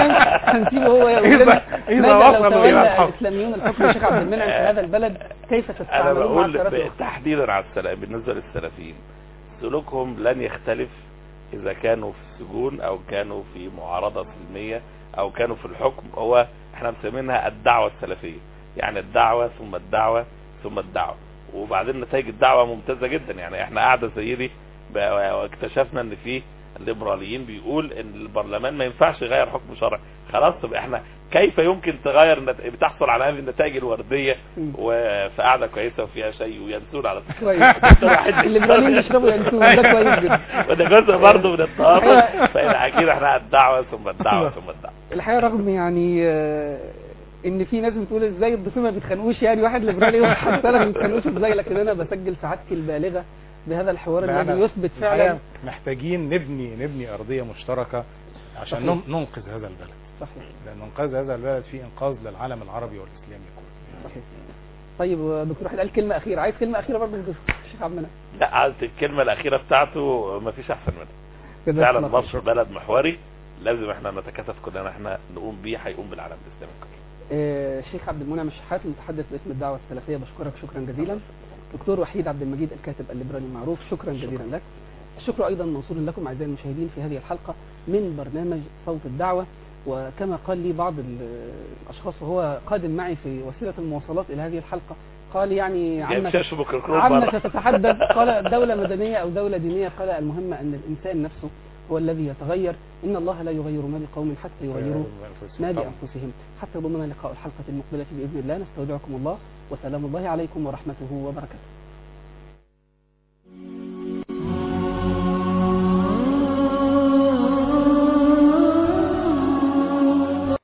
Speaker 1: هنسيبه هو يقول لنا
Speaker 2: إذا- إذا
Speaker 1: ماذا لو
Speaker 2: وصلوا إلى
Speaker 1: تولى
Speaker 2: الحكم.
Speaker 1: الاسلاميون الحكم الشيخ عبد المنعم في هذا البلد كيف
Speaker 3: انا
Speaker 1: تتعاملون مع
Speaker 3: بقول
Speaker 1: الطرف
Speaker 3: ب-
Speaker 1: الاخر
Speaker 3: تحديدا على السلام بالنسبة للسلفيين سلوكهم لن يختلف اذا كانوا في السجون او كانوا في معارضة سلمية او كانوا في الحكم هو احنا مسمينها الدعوة السلفية يعني الدعوة ثم الدعوة ثم الدعوة وبعدين نتائج الدعوة ممتازة جدا يعني احنا قاعدة زي دي ب- واكتشفنا ان في الليبراليين بيقول ان البرلمان ما ينفعش يغير حكم شرعي خلاص طب احنا كيف يمكن تغير النت... بتحصل على هذه النتائج الوردية
Speaker 1: مم.
Speaker 3: وفي قاعدة كويسة وفيها شيء وينسون على فكرة
Speaker 1: كويس
Speaker 3: واحد
Speaker 1: الليبراليين بيشربوا ينسون ده كويس جدا
Speaker 3: وده جزء برضه من التواصل فإذا أكيد احنا الدعوة ثم الدعوة ثم الدعوة
Speaker 1: الحقيقه رغم يعني آه، ان في ناس بتقول ازاي الضيوفين ما بيتخانقوش يعني واحد ليبرالي وواحد سلفي ما بيتخانقوش ازاي لكن انا بسجل سعادتي البالغه بهذا الحوار
Speaker 2: لا،
Speaker 1: الذي
Speaker 2: أنا
Speaker 1: يثبت
Speaker 2: الحقيقة
Speaker 1: فعلا
Speaker 2: محتاجين نبني نبني أرضية مشتركة عشان
Speaker 1: صحيح.
Speaker 2: نن- ننقذ هذا البلد
Speaker 1: صحيح
Speaker 2: لأن إنقاذ هذا البلد فيه إنقاذ للعالم العربي والإسلامي كله
Speaker 1: صحيح طيب آه، دكتور واحد قال كلمه اخيره عايز كلمه اخيره برضه من الشيخ عبد المنعم
Speaker 3: لا عاد الكلمة الأخيرة بتاعته ما فيش أحسن منها
Speaker 1: جزاك
Speaker 3: فعلا
Speaker 1: الله خير.
Speaker 3: مصر بلد محوري لازم احنا نتكاتف كلنا احنا نقوم بيه هيقوم بالعالم الإسلامي كله
Speaker 1: آه، الشيخ عبد المنعم الشحات المتحدث باسم الدعوه السلفيه بشكرك شكرا جزيلا دكتور وحيد عبد المجيد الكاتب الليبرالي المعروف شكرا جزيلا لك الشكر ايضا موصول لكم اعزائي المشاهدين في هذه الحلقه من برنامج صوت الدعوه وكما قال لي بعض ال- الأشخاص وهو قادم معي في وسيلة المواصلات إلى هذه الحلقة قال يعني
Speaker 3: جايب
Speaker 1: عمك
Speaker 3: شاشه ميكروكروب
Speaker 1: عمك
Speaker 3: بره
Speaker 1: تتحدث قال دولة مدنية أو دولة دينية قال المهم أن الإنسان نفسه هو الذي يتغير إن الله لا يغير ما بقوم حتى يغيروا ما
Speaker 2: طبعاً.
Speaker 1: بأنفسهم حتى ضمن لقاء الحلقة المقبلة بإذن الله نستودعكم الله وسلام الله عليكم ورحمته وبركاته